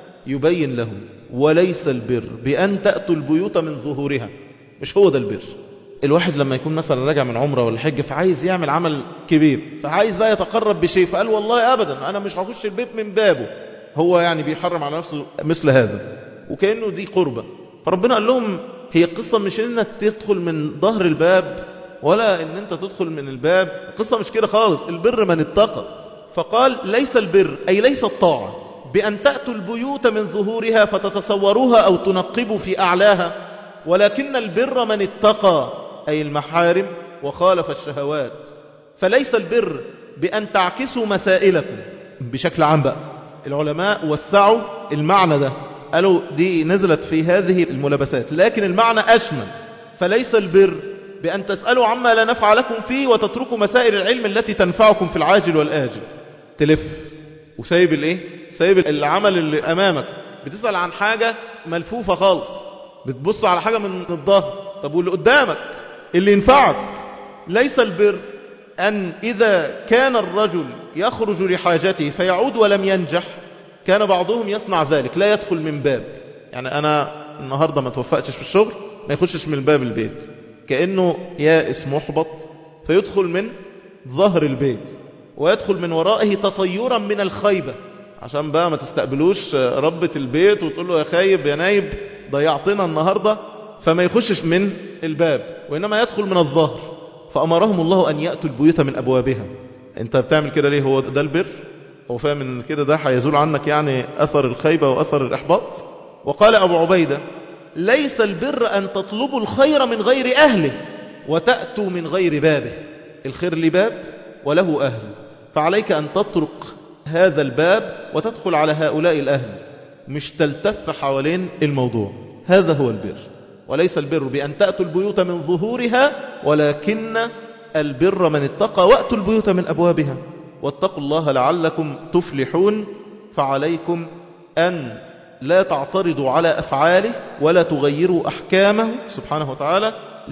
S1: يبين لهم وليس البر بأن تأتوا البيوت من ظهورها مش هو ده البر الواحد لما يكون مثلا راجع من عمره ولا حج فعايز يعمل عمل كبير فعايز بقى يتقرب بشيء فقال والله أبدا أنا مش هخش البيت من بابه هو يعني بيحرم على نفسه مثل هذا وكأنه دي قربة فربنا قال لهم هي القصة مش انك تدخل من ظهر الباب ولا ان انت تدخل من الباب القصة مش كده خالص البر من اتقى فقال ليس البر أي ليس الطاعة بأن تأتوا البيوت من ظهورها فتتصوروها أو تنقبوا في أعلاها ولكن البر من اتقى أي المحارم وخالف الشهوات فليس البر بأن تعكسوا مسائلكم بشكل عام بقى العلماء وسعوا المعنى ده قالوا دي نزلت في هذه الملابسات لكن المعنى أشمل فليس البر بأن تسألوا عما لا نفع لكم فيه وتتركوا مسائل العلم التي تنفعكم في العاجل والآجل تلف وسايب الايه سايب العمل اللي امامك بتسأل عن حاجة ملفوفة خالص بتبص على حاجة من الظهر طب واللي قدامك اللي ينفعك ليس البر أن إذا كان الرجل يخرج لحاجته فيعود ولم ينجح كان بعضهم يصنع ذلك لا يدخل من باب يعني أنا النهاردة ما توفقتش في الشغل ما يخشش من باب البيت كأنه يائس محبط فيدخل من ظهر البيت ويدخل من ورائه تطيرا من الخيبة عشان بقى ما تستقبلوش ربة البيت وتقول له يا خايب يا نايب ضيعتنا النهاردة فما يخشش من الباب وإنما يدخل من الظهر فأمرهم الله أن يأتوا البيوت من أبوابها انت بتعمل كده ليه هو ده البر هو فاهم ان كده ده هيزول عنك يعني أثر الخيبة وأثر الإحباط وقال أبو عبيدة ليس البر أن تطلبوا الخير من غير أهله وتأتوا من غير بابه الخير لباب وله أهل فعليك أن تطرق هذا الباب وتدخل على هؤلاء الأهل مش تلتف حوالين الموضوع هذا هو البر وليس البر بأن تأتوا البيوت من ظهورها ولكن البر من اتقى وأتوا البيوت من أبوابها واتقوا الله لعلكم تفلحون فعليكم أن لا تعترضوا على أفعاله ولا تغيروا أحكامه سبحانه وتعالى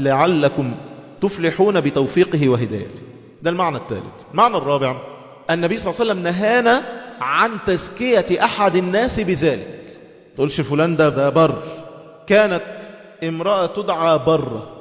S1: لعلكم تفلحون بتوفيقه وهدايته ده المعنى الثالث المعنى الرابع النبي صلى الله عليه وسلم نهانا عن تزكية أحد الناس بذلك تقولش فلان ده ده بر كانت امرأة تدعى برة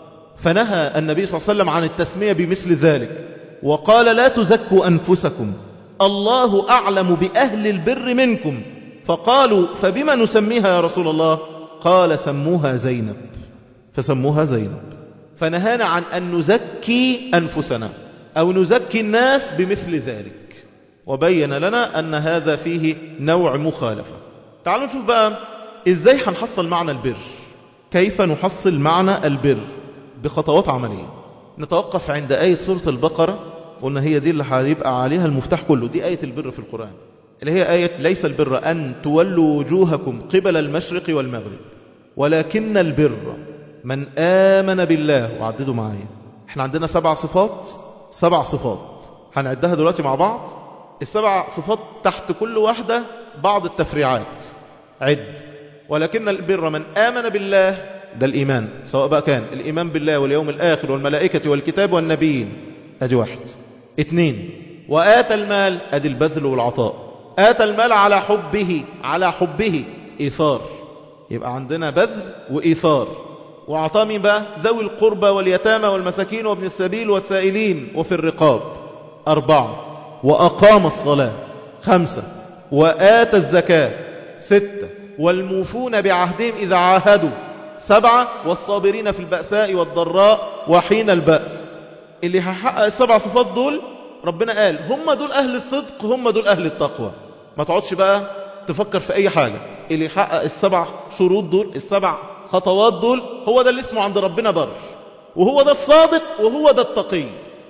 S1: فنهى النبي صلى الله عليه وسلم عن التسمية بمثل ذلك وقال لا تزكوا أنفسكم الله أعلم بأهل البر منكم فقالوا فبما نسميها يا رسول الله قال سموها زينب فسموها زينب فنهانا عن أن نزكي أنفسنا أو نزكي الناس بمثل ذلك وبين لنا أن هذا فيه نوع مخالفة تعالوا نشوف بقى إزاي هنحصل معنى البر كيف نحصل معنى البر بخطوات عملية نتوقف عند آية سورة البقرة قلنا هي دي اللي هيبقى عليها المفتاح كله دي آية البر في القرآن اللي هي آية ليس البر أن تولوا وجوهكم قبل المشرق والمغرب ولكن البر من آمن بالله وعددوا معايا احنا عندنا سبع صفات سبع صفات هنعدها دلوقتي مع بعض السبع صفات تحت كل واحدة بعض التفريعات عد ولكن البر من آمن بالله ده الإيمان سواء بقى كان الإيمان بالله واليوم الآخر والملائكة والكتاب والنبيين أدي واحد اثنين وآتى المال أدي البذل والعطاء آتى المال على حبه على حبه إيثار يبقى عندنا بذل وإيثار وأعطى مين بقى ذوي القربى واليتامى والمساكين وابن السبيل والسائلين وفي الرقاب أربعة وأقام الصلاة خمسة وآتى الزكاة ستة والموفون بعهدهم إذا عاهدوا سبعة والصابرين في البأساء والضراء وحين البأس اللي هيحقق السبع صفات دول ربنا قال هم دول أهل الصدق هم دول أهل التقوى ما تقعدش بقى تفكر في أي حاجة اللي يحقق السبع شروط دول السبع خطوات دول هو ده اللي اسمه عند ربنا بر وهو ده الصادق وهو ده التقي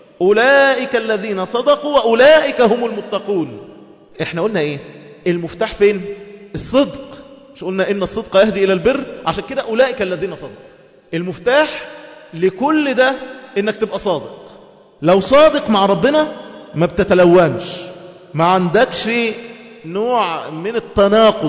S1: أولئك الذين صدقوا وأولئك هم المتقون احنا قلنا ايه المفتاح فين الصدق مش قلنا ان الصدق يهدي الى البر عشان كده اولئك الذين صدقوا المفتاح لكل ده انك تبقى صادق لو صادق مع ربنا ما بتتلونش ما عندكش نوع من التناقض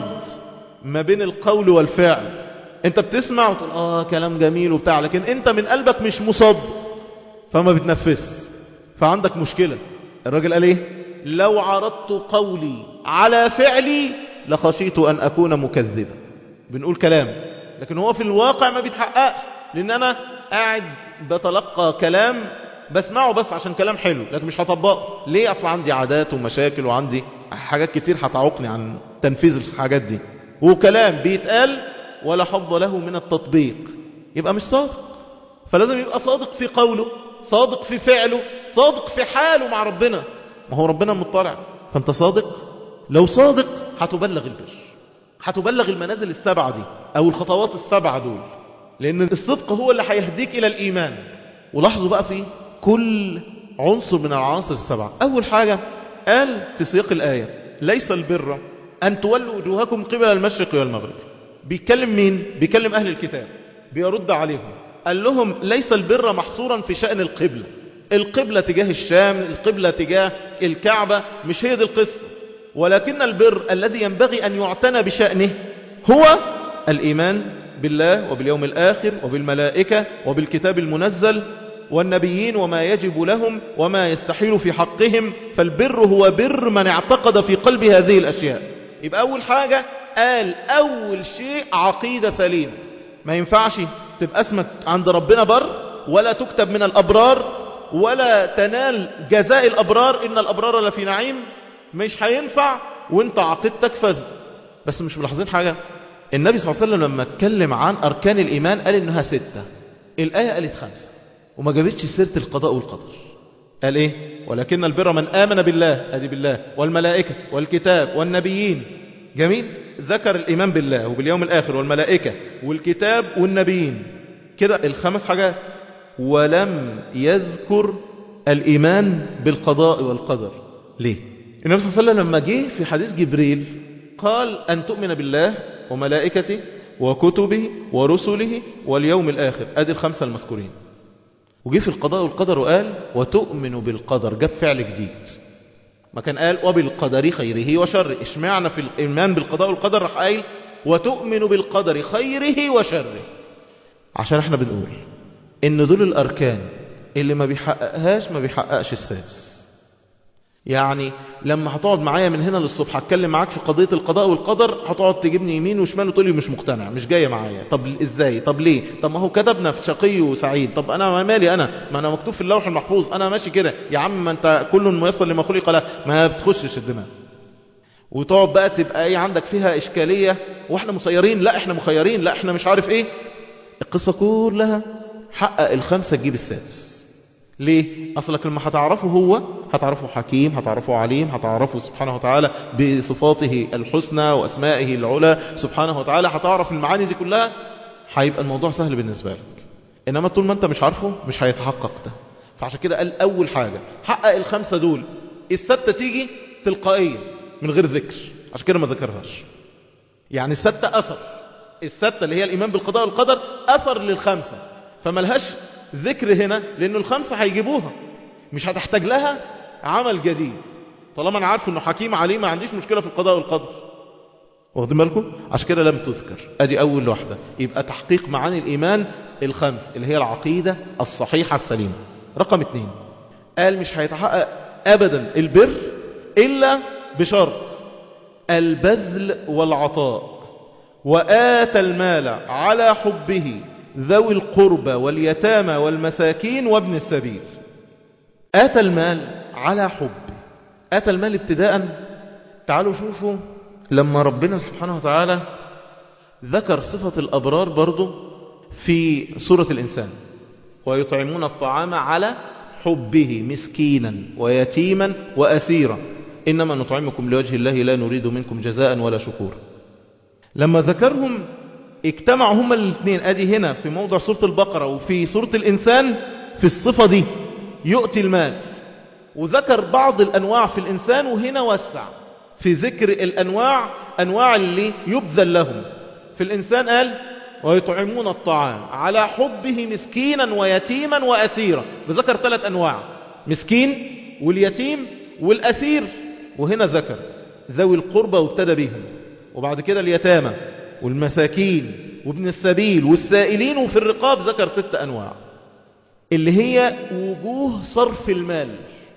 S1: ما بين القول والفعل انت بتسمع وتقول اه كلام جميل وبتاع لكن انت من قلبك مش مصدق فما بتنفس فعندك مشكلة الراجل قال ايه لو عرضت قولي على فعلي لخشيت ان اكون مكذبا بنقول كلام لكن هو في الواقع ما بيتحققش لان انا قاعد بتلقى كلام بسمعه بس عشان كلام حلو لكن مش هطبقه ليه اصلا عندي عادات ومشاكل وعندي حاجات كتير هتعوقني عن تنفيذ الحاجات دي وكلام بيتقال ولا حظ له من التطبيق يبقى مش صادق فلازم يبقى صادق في قوله صادق في فعله صادق في حاله مع ربنا ما هو ربنا مطلع فانت صادق لو صادق هتبلغ البر هتبلغ المنازل السبعة دي او الخطوات السبعة دول لان الصدق هو اللي هيهديك الى الايمان ولاحظوا بقى في كل عنصر من العناصر السبعة اول حاجة قال في سياق الآية ليس البر أن تولوا وجوهكم قبل المشرق والمغرب بيتكلم مين؟ بيكلم أهل الكتاب بيرد عليهم قال لهم ليس البر محصورا في شأن القبلة القبلة تجاه الشام القبلة تجاه الكعبة مش هي دي القصة ولكن البر الذي ينبغي أن يعتنى بشأنه هو الإيمان بالله وباليوم الآخر وبالملائكة وبالكتاب المنزل والنبيين وما يجب لهم وما يستحيل في حقهم فالبر هو بر من اعتقد في قلب هذه الأشياء يبقى أول حاجة قال أول شيء عقيدة سليمة ما ينفعش تبقى اسمك عند ربنا بر ولا تكتب من الأبرار ولا تنال جزاء الأبرار إن الأبرار لفي نعيم مش هينفع وانت عقيدتك فزد بس مش ملاحظين حاجة النبي صلى الله عليه وسلم لما اتكلم عن أركان الإيمان قال إنها ستة الآية قالت خمسة وما جابتش سيرة القضاء والقدر قال ايه ولكن البر من آمن بالله أدي بالله والملائكة والكتاب والنبيين جميل ذكر الإيمان بالله وباليوم الآخر والملائكة والكتاب والنبيين كده الخمس حاجات ولم يذكر الإيمان بالقضاء والقدر ليه النبي صلى الله عليه وسلم لما جه في حديث جبريل قال أن تؤمن بالله وملائكته وكتبه ورسله واليوم الآخر أدي الخمسة المذكورين وجه في القضاء والقدر وقال وتؤمن بالقدر جاب فعل جديد ما كان قال وبالقدر خيره وشره اشمعنا في الإيمان بالقضاء والقدر راح قايل وتؤمن بالقدر خيره وشره عشان احنا بنقول ان دول الأركان اللي ما بيحققهاش ما بيحققش السادس يعني لما هتقعد معايا من هنا للصبح هتكلم معاك في قضية القضاء والقدر هتقعد تجيبني يمين وشمال وتقول لي مش مقتنع مش جاية معايا طب ازاي طب ليه طب ما هو كتبنا في شقي وسعيد طب انا مالي انا ما انا مكتوب في اللوح المحفوظ انا ماشي كده يا عم ما انت كل ميسر لما خلق له ما بتخشش الدماغ وتقعد بقى تبقى ايه عندك فيها اشكالية واحنا مسيرين لا احنا مخيرين لا احنا مش عارف ايه القصة كلها حقق الخمسة تجيب السادس ليه؟ أصلك لما هتعرفه هو هتعرفه حكيم هتعرفه عليم هتعرفه سبحانه وتعالى بصفاته الحسنى وأسمائه العلى سبحانه وتعالى هتعرف المعاني دي كلها هيبقى الموضوع سهل بالنسبة لك إنما طول ما أنت مش عارفه مش هيتحقق ده فعشان كده قال أول حاجة حقق الخمسة دول الستة تيجي تلقائية من غير ذكر عشان كده ما ذكرهاش يعني الستة أثر الستة اللي هي الإيمان بالقضاء والقدر أثر للخمسة فملهاش ذكر هنا لأنه الخمسة هيجيبوها مش هتحتاج لها عمل جديد طالما أنا عارف أنه حكيم عليم ما عنديش مشكلة في القضاء والقدر واخدين بالكم عشان كده لم تذكر ادي اول واحدة يبقى تحقيق معاني الايمان الخمس اللي هي العقيدة الصحيحة السليمة رقم اتنين قال مش هيتحقق ابدا البر الا بشرط البذل والعطاء وآتى المال على حبه ذوي القربى واليتامى والمساكين وابن السبيل آتى المال على حب آتى المال ابتداء تعالوا شوفوا لما ربنا سبحانه وتعالى ذكر صفة الأبرار برضو في سورة الإنسان ويطعمون الطعام على حبه مسكينا ويتيما وأسيرا إنما نطعمكم لوجه الله لا نريد منكم جزاء ولا شكورا لما ذكرهم اجتمعوا هما الاثنين ادي هنا في موضع سورة البقرة وفي سورة الانسان في الصفة دي يؤتي المال وذكر بعض الانواع في الانسان وهنا وسع في ذكر الانواع انواع اللي يبذل لهم في الانسان قال ويطعمون الطعام على حبه مسكينا ويتيما واسيرا بذكر ثلاث انواع مسكين واليتيم والاسير وهنا ذكر ذوي القربى وابتدى بهم وبعد كده اليتامى والمساكين وابن السبيل والسائلين وفي الرقاب ذكر ست أنواع اللي هي وجوه صرف المال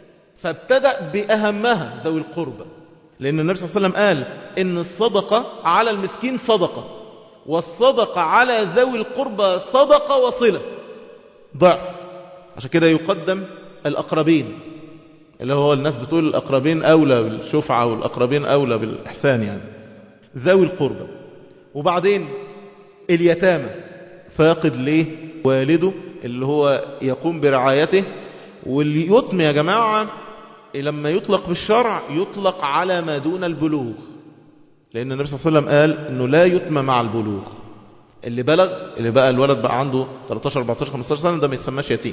S1: فابتدأ بأهمها ذوي القربى لأن النبي صلى الله عليه وسلم قال إن الصدقة على المسكين صدقة والصدقة على ذوي القربى صدقة وصلة ضعف عشان كده يقدم الأقربين اللي هو الناس بتقول الأقربين أولى بالشفعة والأقربين أولى بالإحسان يعني ذوي القربى وبعدين اليتامى فاقد ليه والده اللي هو يقوم برعايته واليتم يا جماعة لما يطلق بالشرع يطلق على ما دون البلوغ لأن النبي صلى الله عليه وسلم قال أنه لا يتم مع البلوغ اللي بلغ اللي بقى الولد بقى عنده 13 14 15 سنة ده ما يسماش يتيم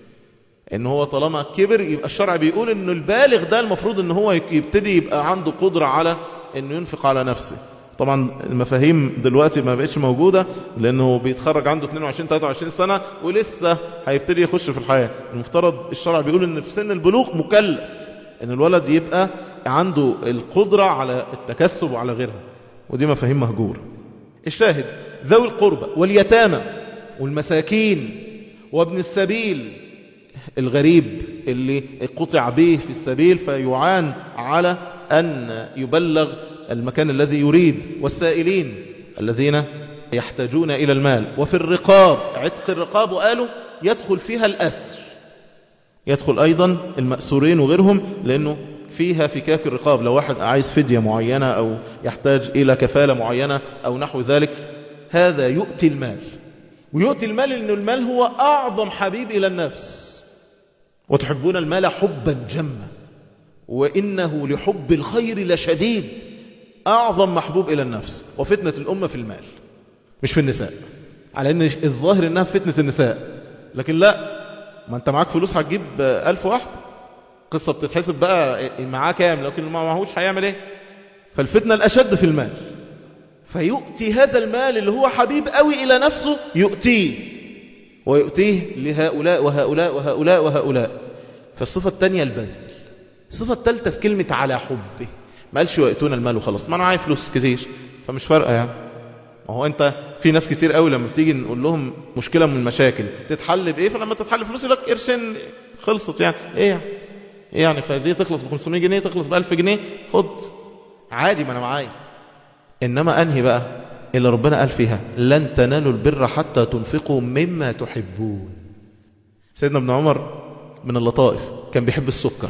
S1: ان هو طالما كبر يبقى الشرع بيقول انه البالغ ده المفروض ان هو يبتدي يبقى عنده قدرة على انه ينفق على نفسه طبعا المفاهيم دلوقتي ما بقتش موجودة لانه بيتخرج عنده 22 23 سنة ولسه هيبتدي يخش في الحياة المفترض الشرع بيقول ان في سن البلوغ مكلف ان الولد يبقى عنده القدرة على التكسب وعلى غيرها ودي مفاهيم مهجورة الشاهد ذوي القربى واليتامى والمساكين وابن السبيل الغريب اللي قطع به في السبيل فيعان على أن يبلغ المكان الذي يريد والسائلين الذين يحتاجون إلى المال وفي الرقاب عتق الرقاب وقالوا يدخل فيها الأسر يدخل أيضا المأسورين وغيرهم لأنه فيها فكاك الرقاب لو واحد عايز فدية معينة أو يحتاج إلى كفالة معينة أو نحو ذلك هذا يؤتي المال ويؤتي المال لأن المال هو أعظم حبيب إلى النفس وتحبون المال حبا جما وإنه لحب الخير لشديد أعظم محبوب إلى النفس وفتنة الأمة في المال مش في النساء على أن الظاهر أنها فتنة النساء لكن لا ما أنت معاك فلوس هتجيب ألف واحد قصة بتتحسب بقى معاه كام لكن ما معهوش هيعمل ايه فالفتنة الأشد في المال فيؤتي هذا المال اللي هو حبيب قوي إلى نفسه يؤتيه ويؤتيه لهؤلاء وهؤلاء وهؤلاء وهؤلاء فالصفة الثانية البذل الصفة الثالثة في كلمة على حبه ما قالش ويأتون المال وخلاص ما أنا معايا فلوس كتير فمش فارقة يعني ما هو أنت في ناس كتير قوي لما بتيجي نقول لهم مشكلة من المشاكل تتحل بإيه فلما تتحل فلوس يقول لك قرشين خلصت يعني إيه يعني يعني فدي تخلص ب 500 جنيه تخلص ب 1000 جنيه خد عادي ما انا معايا انما انهي بقى اللي ربنا قال فيها لن تنالوا البر حتى تنفقوا مما تحبون سيدنا ابن عمر من اللطائف كان بيحب السكر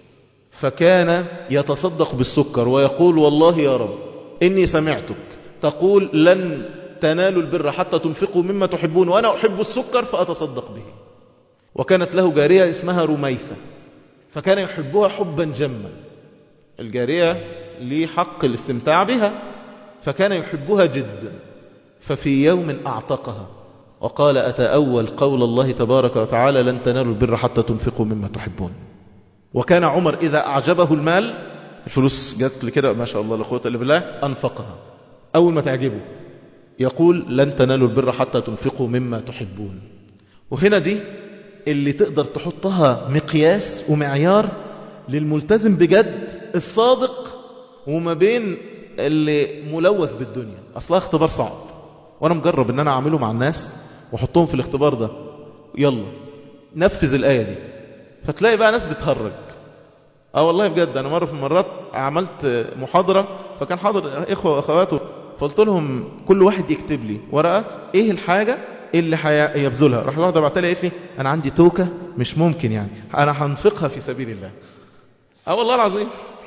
S1: فكان يتصدق بالسكر ويقول والله يا رب إني سمعتك تقول لن تنالوا البر حتى تنفقوا مما تحبون وأنا أحب السكر فأتصدق به وكانت له جارية اسمها رميثة فكان يحبها حبا جما الجارية لي حق الاستمتاع بها فكان يحبها جدا ففي يوم أعتقها وقال أتأول قول الله تبارك وتعالى لن تنالوا البر حتى تنفقوا مما تحبون وكان عمر إذا أعجبه المال الفلوس جات لي كده ما شاء الله لا قوه الا بالله أنفقها أول ما تعجبه يقول لن تنالوا البر حتى تنفقوا مما تحبون وهنا دي اللي تقدر تحطها مقياس ومعيار للملتزم بجد الصادق وما بين اللي ملوث بالدنيا أصلها اختبار صعب وأنا مجرب ان أنا أعمله مع الناس وحطهم في الاختبار ده يلا نفذ الآية دي فتلاقي بقى ناس بتهرج اه والله بجد انا مرة في المرات عملت محاضرة فكان حاضر اخوة واخواته فقلت لهم كل واحد يكتب لي ورقة ايه الحاجة اللي هيبذلها راح الواحدة بعت لي قالت لي انا عندي توكة مش ممكن يعني انا هنفقها في سبيل الله اه والله العظيم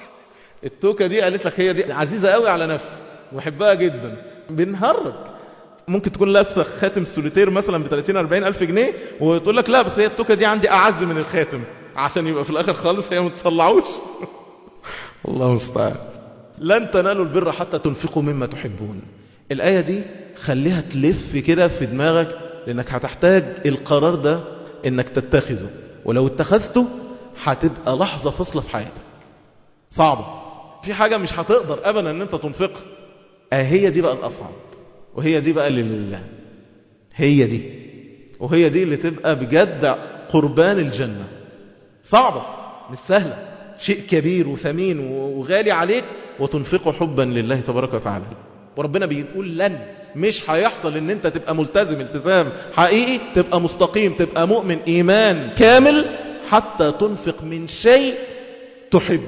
S1: التوكة دي قالت لك هي دي عزيزة قوي على نفسي وبحبها جدا بنهرج ممكن تكون لابسه خاتم سوليتير مثلا ب 30 40 الف جنيه وتقول لك لا بس هي التوكه دي عندي اعز من الخاتم عشان يبقى في الاخر خالص هي ما تصلعوش الله المستعان لن تنالوا البر حتى تنفقوا مما تحبون الايه دي خليها تلف كده في دماغك لانك هتحتاج القرار ده انك تتخذه ولو اتخذته هتبقى لحظه فاصله في حياتك صعبه في حاجه مش هتقدر ابدا ان انت تنفقها هي دي بقى الاصعب وهي دي بقى اللي لله هي دي وهي دي اللي تبقى بجد قربان الجنة صعبة مش سهلة شيء كبير وثمين وغالي عليك وتنفقه حبا لله تبارك وتعالى وربنا بيقول لن مش هيحصل ان انت تبقى ملتزم التزام حقيقي تبقى مستقيم تبقى مؤمن ايمان كامل حتى تنفق من شيء تحب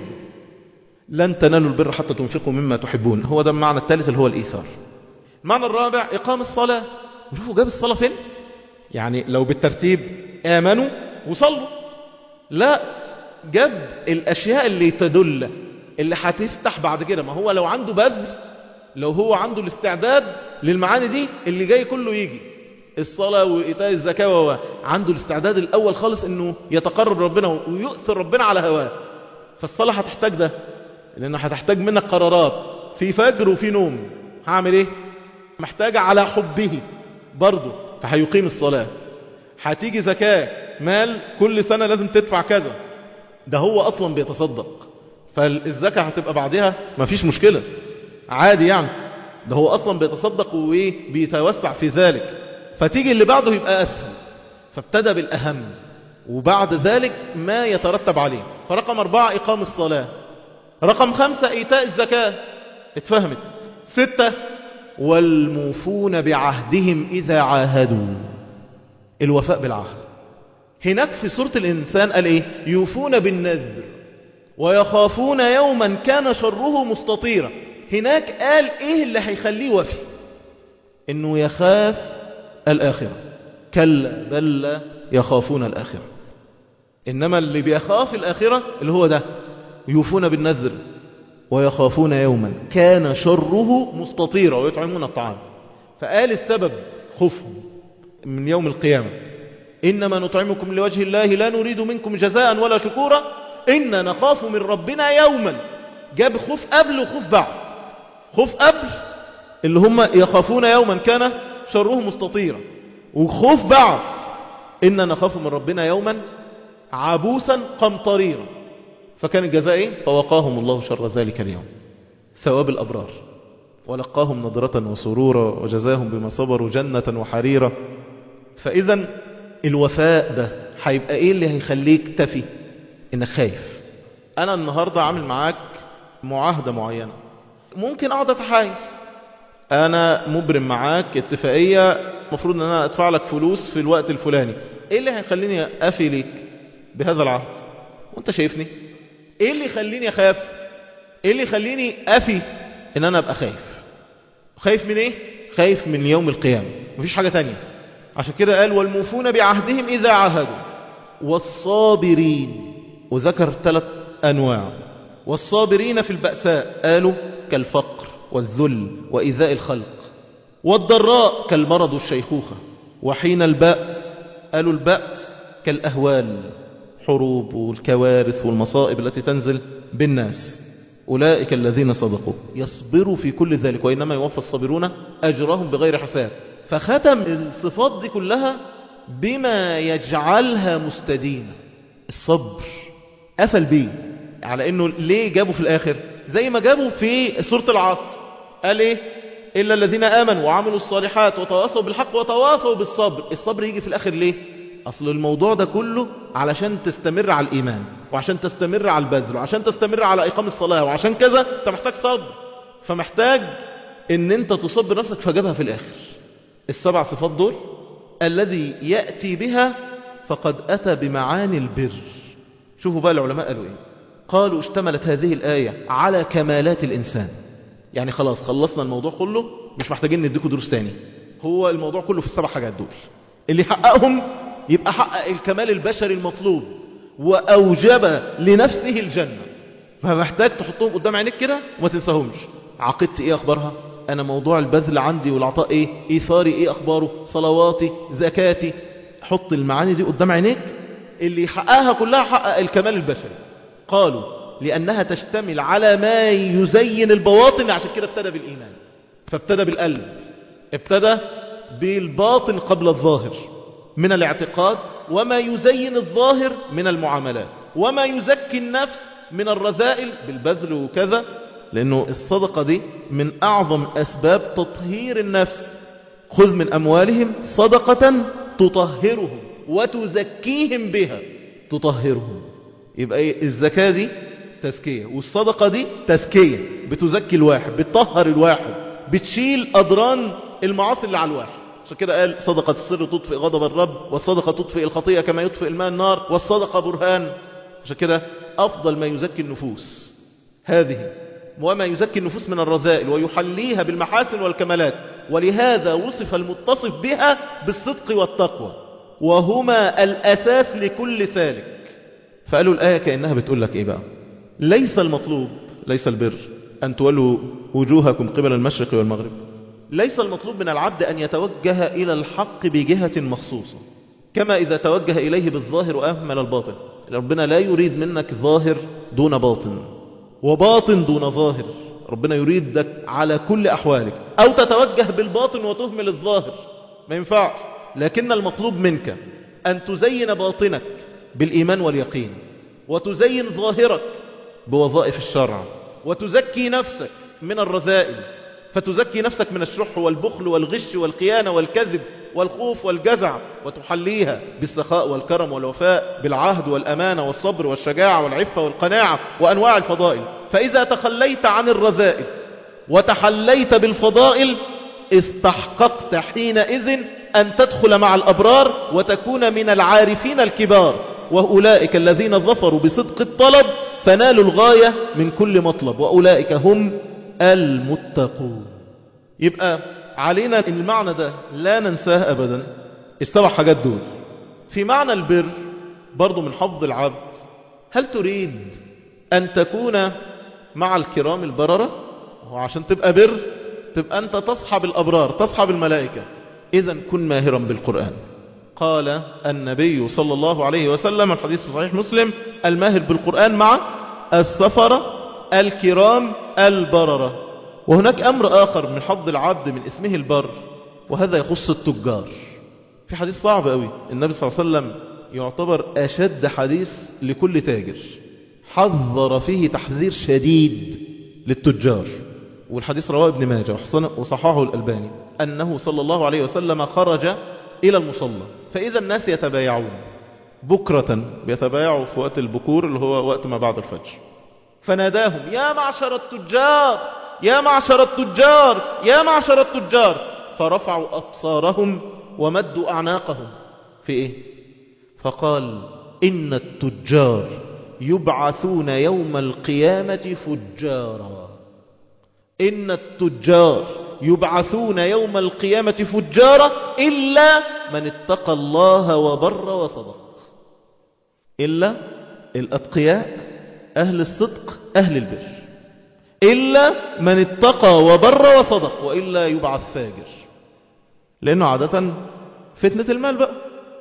S1: لن تنالوا البر حتى تنفقوا مما تحبون هو ده المعنى الثالث اللي هو الايثار المعنى الرابع إقام الصلاة شوفوا جاب الصلاة فين يعني لو بالترتيب آمنوا وصلوا لا جاب الأشياء اللي تدل اللي هتفتح بعد كده ما هو لو عنده بذل لو هو عنده الاستعداد للمعاني دي اللي جاي كله يجي الصلاة وإيتاء الزكاة و عنده الاستعداد الأول خالص إنه يتقرب ربنا ويؤثر ربنا على هواه فالصلاة هتحتاج ده لأنها هتحتاج منك قرارات في فجر وفي نوم هعمل ايه محتاجة على حبه برضه فهيقيم الصلاة هتيجي زكاة مال كل سنة لازم تدفع كذا ده هو أصلا بيتصدق فالزكاة هتبقى بعدها مفيش مشكلة عادي يعني ده هو أصلا بيتصدق وبيتوسع في ذلك فتيجي اللي بعده يبقى أسهل فابتدى بالأهم وبعد ذلك ما يترتب عليه فرقم أربعة إقام الصلاة رقم خمسة إيتاء الزكاة اتفهمت ستة والموفون بعهدهم إذا عاهدوا الوفاء بالعهد هناك في سورة الإنسان قال إيه يوفون بالنذر ويخافون يوما كان شره مستطيرا هناك قال إيه اللي هيخليه وفي إنه يخاف الآخرة كلا بل لا يخافون الآخرة إنما اللي بيخاف الآخرة اللي هو ده يوفون بالنذر ويخافون يوما كان شره مستطيرا ويطعمون الطعام فقال السبب خوفهم من يوم القيامة إنما نطعمكم لوجه الله لا نريد منكم جزاء ولا شكورا إنا نخاف من ربنا يوما جاب خوف قبل وخوف بعد خوف قبل اللي هم يخافون يوما كان شره مستطيرا وخوف بعد إنا نخاف من ربنا يوما عبوسا قمطريرا فكان الجزاء إيه؟ فوقاهم الله شر ذلك اليوم ثواب الأبرار ولقاهم نظرة وسرورا وجزاهم بما صبروا جنة وحريرة فإذا الوفاء ده هيبقى إيه اللي هيخليك تفي إنك خايف أنا النهاردة عامل معاك معاهدة معينة ممكن أقعد أتحايل أنا مبرم معاك اتفاقية المفروض أن أنا أدفع لك فلوس في الوقت الفلاني إيه اللي هيخليني أفي ليك بهذا العهد وانت شايفني ايه اللي يخليني اخاف ايه اللي يخليني افي ان انا ابقى خايف خايف من ايه خايف من يوم القيامة مفيش حاجة تانية عشان كده قال والموفون بعهدهم اذا عاهدوا والصابرين وذكر ثلاث انواع والصابرين في البأساء قالوا كالفقر والذل وإيذاء الخلق والضراء كالمرض والشيخوخة وحين البأس قالوا البأس كالأهوال حروب والكوارث والمصائب التي تنزل بالناس أولئك الذين صدقوا يصبروا في كل ذلك وإنما يوفى الصابرون أجرهم بغير حساب فختم الصفات دي كلها بما يجعلها مستديمة الصبر قفل بيه على انه ليه جابوا في الاخر زي ما جابوا في سورة العصر قال ايه إلا الذين آمنوا وعملوا الصالحات وتواصوا بالحق وتواصوا بالصبر الصبر يجي في الآخر ليه أصل الموضوع ده كله علشان تستمر على الإيمان وعشان تستمر على البذل وعشان تستمر على إقام الصلاة وعشان كذا أنت محتاج صبر فمحتاج ان انت تصبر نفسك فجابها في الآخر السبع صفات دول الذي يأتي بها فقد أتى بمعاني البر شوفوا بقى العلماء قالوا ايه قالوا اشتملت هذه الآية على كمالات الإنسان يعني خلاص خلصنا الموضوع كله مش محتاجين نديكم دروس تاني هو الموضوع كله في السبع حاجات دول اللي يحققهم يبقى حقق الكمال البشري المطلوب وأوجب لنفسه الجنة فمحتاج تحطهم قدام عينيك كده وما تنساهمش عقيدتي ايه اخبارها انا موضوع البذل عندي والعطاء ايه ايثاري ايه اخباره صلواتي زكاتي حط المعاني دي قدام عينيك اللي يحققها كلها حقق الكمال البشري قالوا لأنها تشتمل على ما يزين البواطن عشان كده ابتدى بالإيمان فابتدى بالقلب ابتدى بالباطن قبل الظاهر من الاعتقاد وما يزين الظاهر من المعاملات وما يزكي النفس من الرذائل بالبذل وكذا لأنه الصدقة دي من أعظم أسباب تطهير النفس خذ من أموالهم صدقة تطهرهم وتزكيهم بها تطهرهم يبقى ايه الزكاة دي تزكية والصدقة دي تزكية بتزكي الواحد بتطهر الواحد بتشيل أضران المعاصي اللي على الواحد عشان كده قال صدقة السر تطفئ غضب الرب والصدقة تطفئ الخطيئة كما يطفئ الماء النار والصدقة برهان عشان كده أفضل ما يزكي النفوس هذه وما يزكي النفوس من الرذائل ويحليها بالمحاسن والكمالات ولهذا وصف المتصف بها بالصدق والتقوى وهما الأساس لكل سالك فقالوا الآية كأنها بتقول لك إيه بقى ليس المطلوب ليس البر أن تولوا وجوهكم قبل المشرق والمغرب ليس المطلوب من العبد أن يتوجه إلى الحق بجهة مخصوصة كما إذا توجه إليه بالظاهر وأهمل الباطن ربنا لا يريد منك ظاهر دون باطن وباطن دون ظاهر ربنا يريدك على كل أحوالك أو تتوجه بالباطن وتهمل الظاهر ما ينفعش لكن المطلوب منك أن تزين باطنك بالإيمان واليقين وتزين ظاهرك بوظائف الشرع وتزكي نفسك من الرذائل فتزكي نفسك من الشح والبخل والغش والخيانة والكذب والخوف والجزع وتحليها بالسخاء والكرم والوفاء بالعهد والأمانة والصبر والشجاعة والعفة والقناعة وأنواع الفضائل فإذا تخليت عن الرذائل وتحليت بالفضائل استحققت حينئذ أن تدخل مع الأبرار وتكون من العارفين الكبار وأولئك الذين ظفروا بصدق الطلب فنالوا الغاية من كل مطلب وأولئك هم المتقون يبقى علينا ان المعنى ده لا ننساه أبدا السبع حاجات دول في معنى البر برضو من حفظ العبد هل تريد أن تكون مع الكرام البررة وعشان تبقى بر تبقى أنت تصحب الأبرار تصحب الملائكة إذا كن ماهرا بالقرآن قال النبي صلى الله عليه وسلم الحديث في صحيح مسلم الماهر بالقرآن مع السفرة الكرام البررة وهناك أمر آخر من حظ العبد من اسمه البر وهذا يخص التجار في حديث صعب قوي النبي صلى الله عليه وسلم يعتبر أشد حديث لكل تاجر حذر فيه تحذير شديد للتجار والحديث رواه ابن ماجه وصححه الألباني أنه صلى الله عليه وسلم خرج إلى المصلى فإذا الناس يتبايعون بكرة بيتبايعوا في وقت البكور اللي هو وقت ما بعد الفجر فناداهم يا معشر التجار يا معشر التجار يا معشر التجار فرفعوا أبصارهم ومدوا أعناقهم في إيه فقال إن التجار يبعثون يوم القيامة فجارا إن التجار يبعثون يوم القيامة فجارا إلا من اتقى الله وبر وصدق إلا الأتقياء أهل الصدق أهل البر إلا من اتقى وبر وصدق وإلا يبعث فاجر لأنه عادة فتنة المال بقى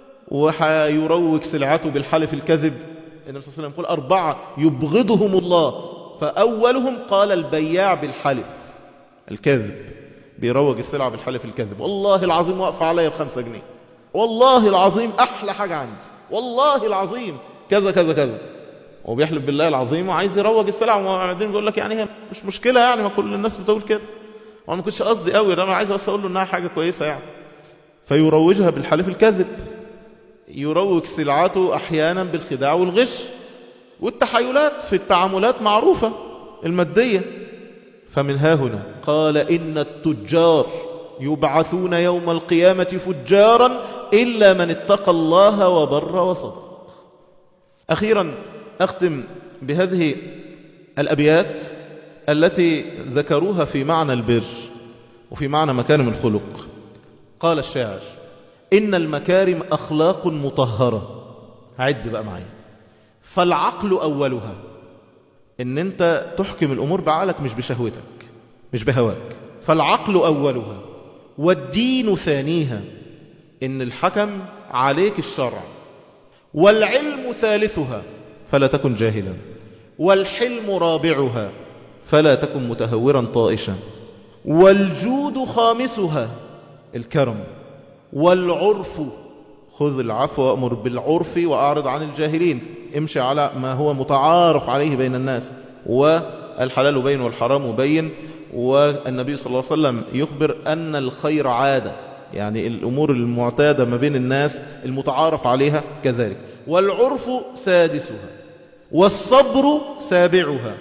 S1: وحيروج سلعته بالحلف الكذب النبي صلى الله عليه وسلم يقول أربعة يبغضهم الله فأولهم قال البياع بالحلف الكذب بيروج السلعة بالحلف الكذب والله العظيم واقف عليا بخمسة جنيه والله العظيم أحلى حاجة عندي والله العظيم كذا كذا كذا وبيحلف بالله العظيم وعايز يروج السلعة وبعدين بيقول لك يعني هي مش مشكلة يعني ما كل الناس بتقول كده وانا ما كنتش قصدي قوي انا عايز بس اقول له انها حاجة كويسة يعني فيروجها بالحلف الكذب يروج سلعته احيانا بالخداع والغش والتحايلات في التعاملات معروفة المادية فمن ها هنا قال إن التجار يبعثون يوم القيامة فجارا إلا من اتقى الله وبر وصدق أخيرا أختم بهذه الأبيات التي ذكروها في معنى البر وفي معنى مكارم الخلق قال الشاعر إن المكارم أخلاق مطهرة عد بقى معي فالعقل أولها إن أنت تحكم الأمور بعقلك مش بشهوتك مش بهواك فالعقل أولها والدين ثانيها إن الحكم عليك الشرع والعلم ثالثها فلا تكن جاهلا والحلم رابعها فلا تكن متهورا طائشا والجود خامسها الكرم والعرف خذ العفو وأمر بالعرف وأعرض عن الجاهلين امشي على ما هو متعارف عليه بين الناس والحلال بين والحرام بين والنبي صلى الله عليه وسلم يخبر أن الخير عادة يعني الأمور المعتادة ما بين الناس المتعارف عليها كذلك والعرف سادسها والصبر سابعها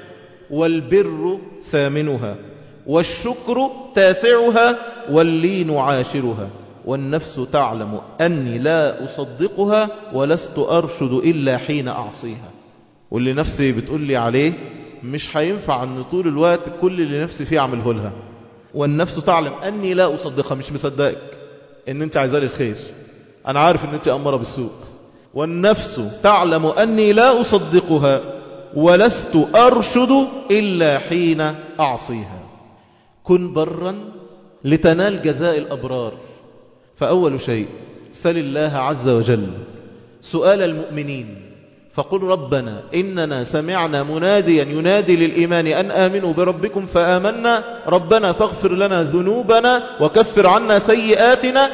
S1: والبر ثامنها والشكر تاسعها واللين عاشرها والنفس تعلم أني لا أصدقها ولست أرشد إلا حين أعصيها واللي نفسي بتقول لي عليه مش هينفع أن طول الوقت كل اللي نفسي فيه أعمله لها والنفس تعلم أني لا أصدقها مش مصدقك أن أنت عايزالي الخير أنا عارف أن أنت أمرة بالسوء والنفس تعلم أني لا أصدقها ولست أرشد إلا حين أعصيها كن برا لتنال جزاء الأبرار فأول شيء سل الله عز وجل سؤال المؤمنين فقل ربنا إننا سمعنا مناديا ينادي للإيمان أن آمنوا بربكم فآمنا ربنا فاغفر لنا ذنوبنا وكفر عنا سيئاتنا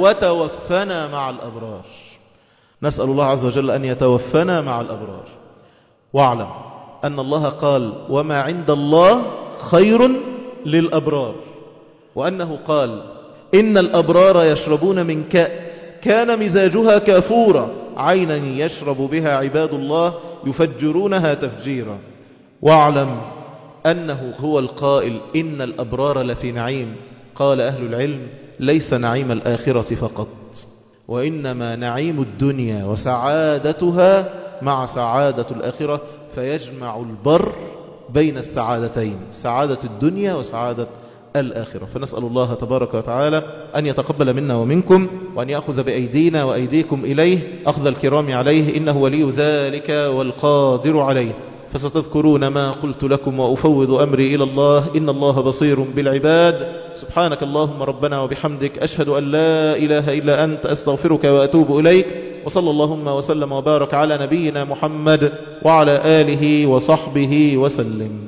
S1: وتوفنا مع الأبرار نسأل الله عز وجل أن يتوفنا مع الأبرار واعلم أن الله قال وما عند الله خير للأبرار وأنه قال إن الأبرار يشربون من كأس كان مزاجها كافورا عينا يشرب بها عباد الله يفجرونها تفجيرا واعلم أنه هو القائل إن الأبرار لفي نعيم قال أهل العلم ليس نعيم الآخرة فقط وإنما نعيم الدنيا وسعادتها مع سعادة الآخرة فيجمع البر بين السعادتين سعادة الدنيا وسعادة الآخرة فنسأل الله تبارك وتعالى أن يتقبل منا ومنكم وأن يأخذ بأيدينا وأيديكم إليه أخذ الكرام عليه إنه ولي ذلك والقادر عليه فستذكرون ما قلت لكم وأفوض أمري إلى الله إن الله بصير بالعباد سبحانك اللهم ربنا وبحمدك أشهد أن لا إله إلا أنت أستغفرك وأتوب إليك وصلى اللهم وسلم وبارك على نبينا محمد وعلى آله وصحبه وسلم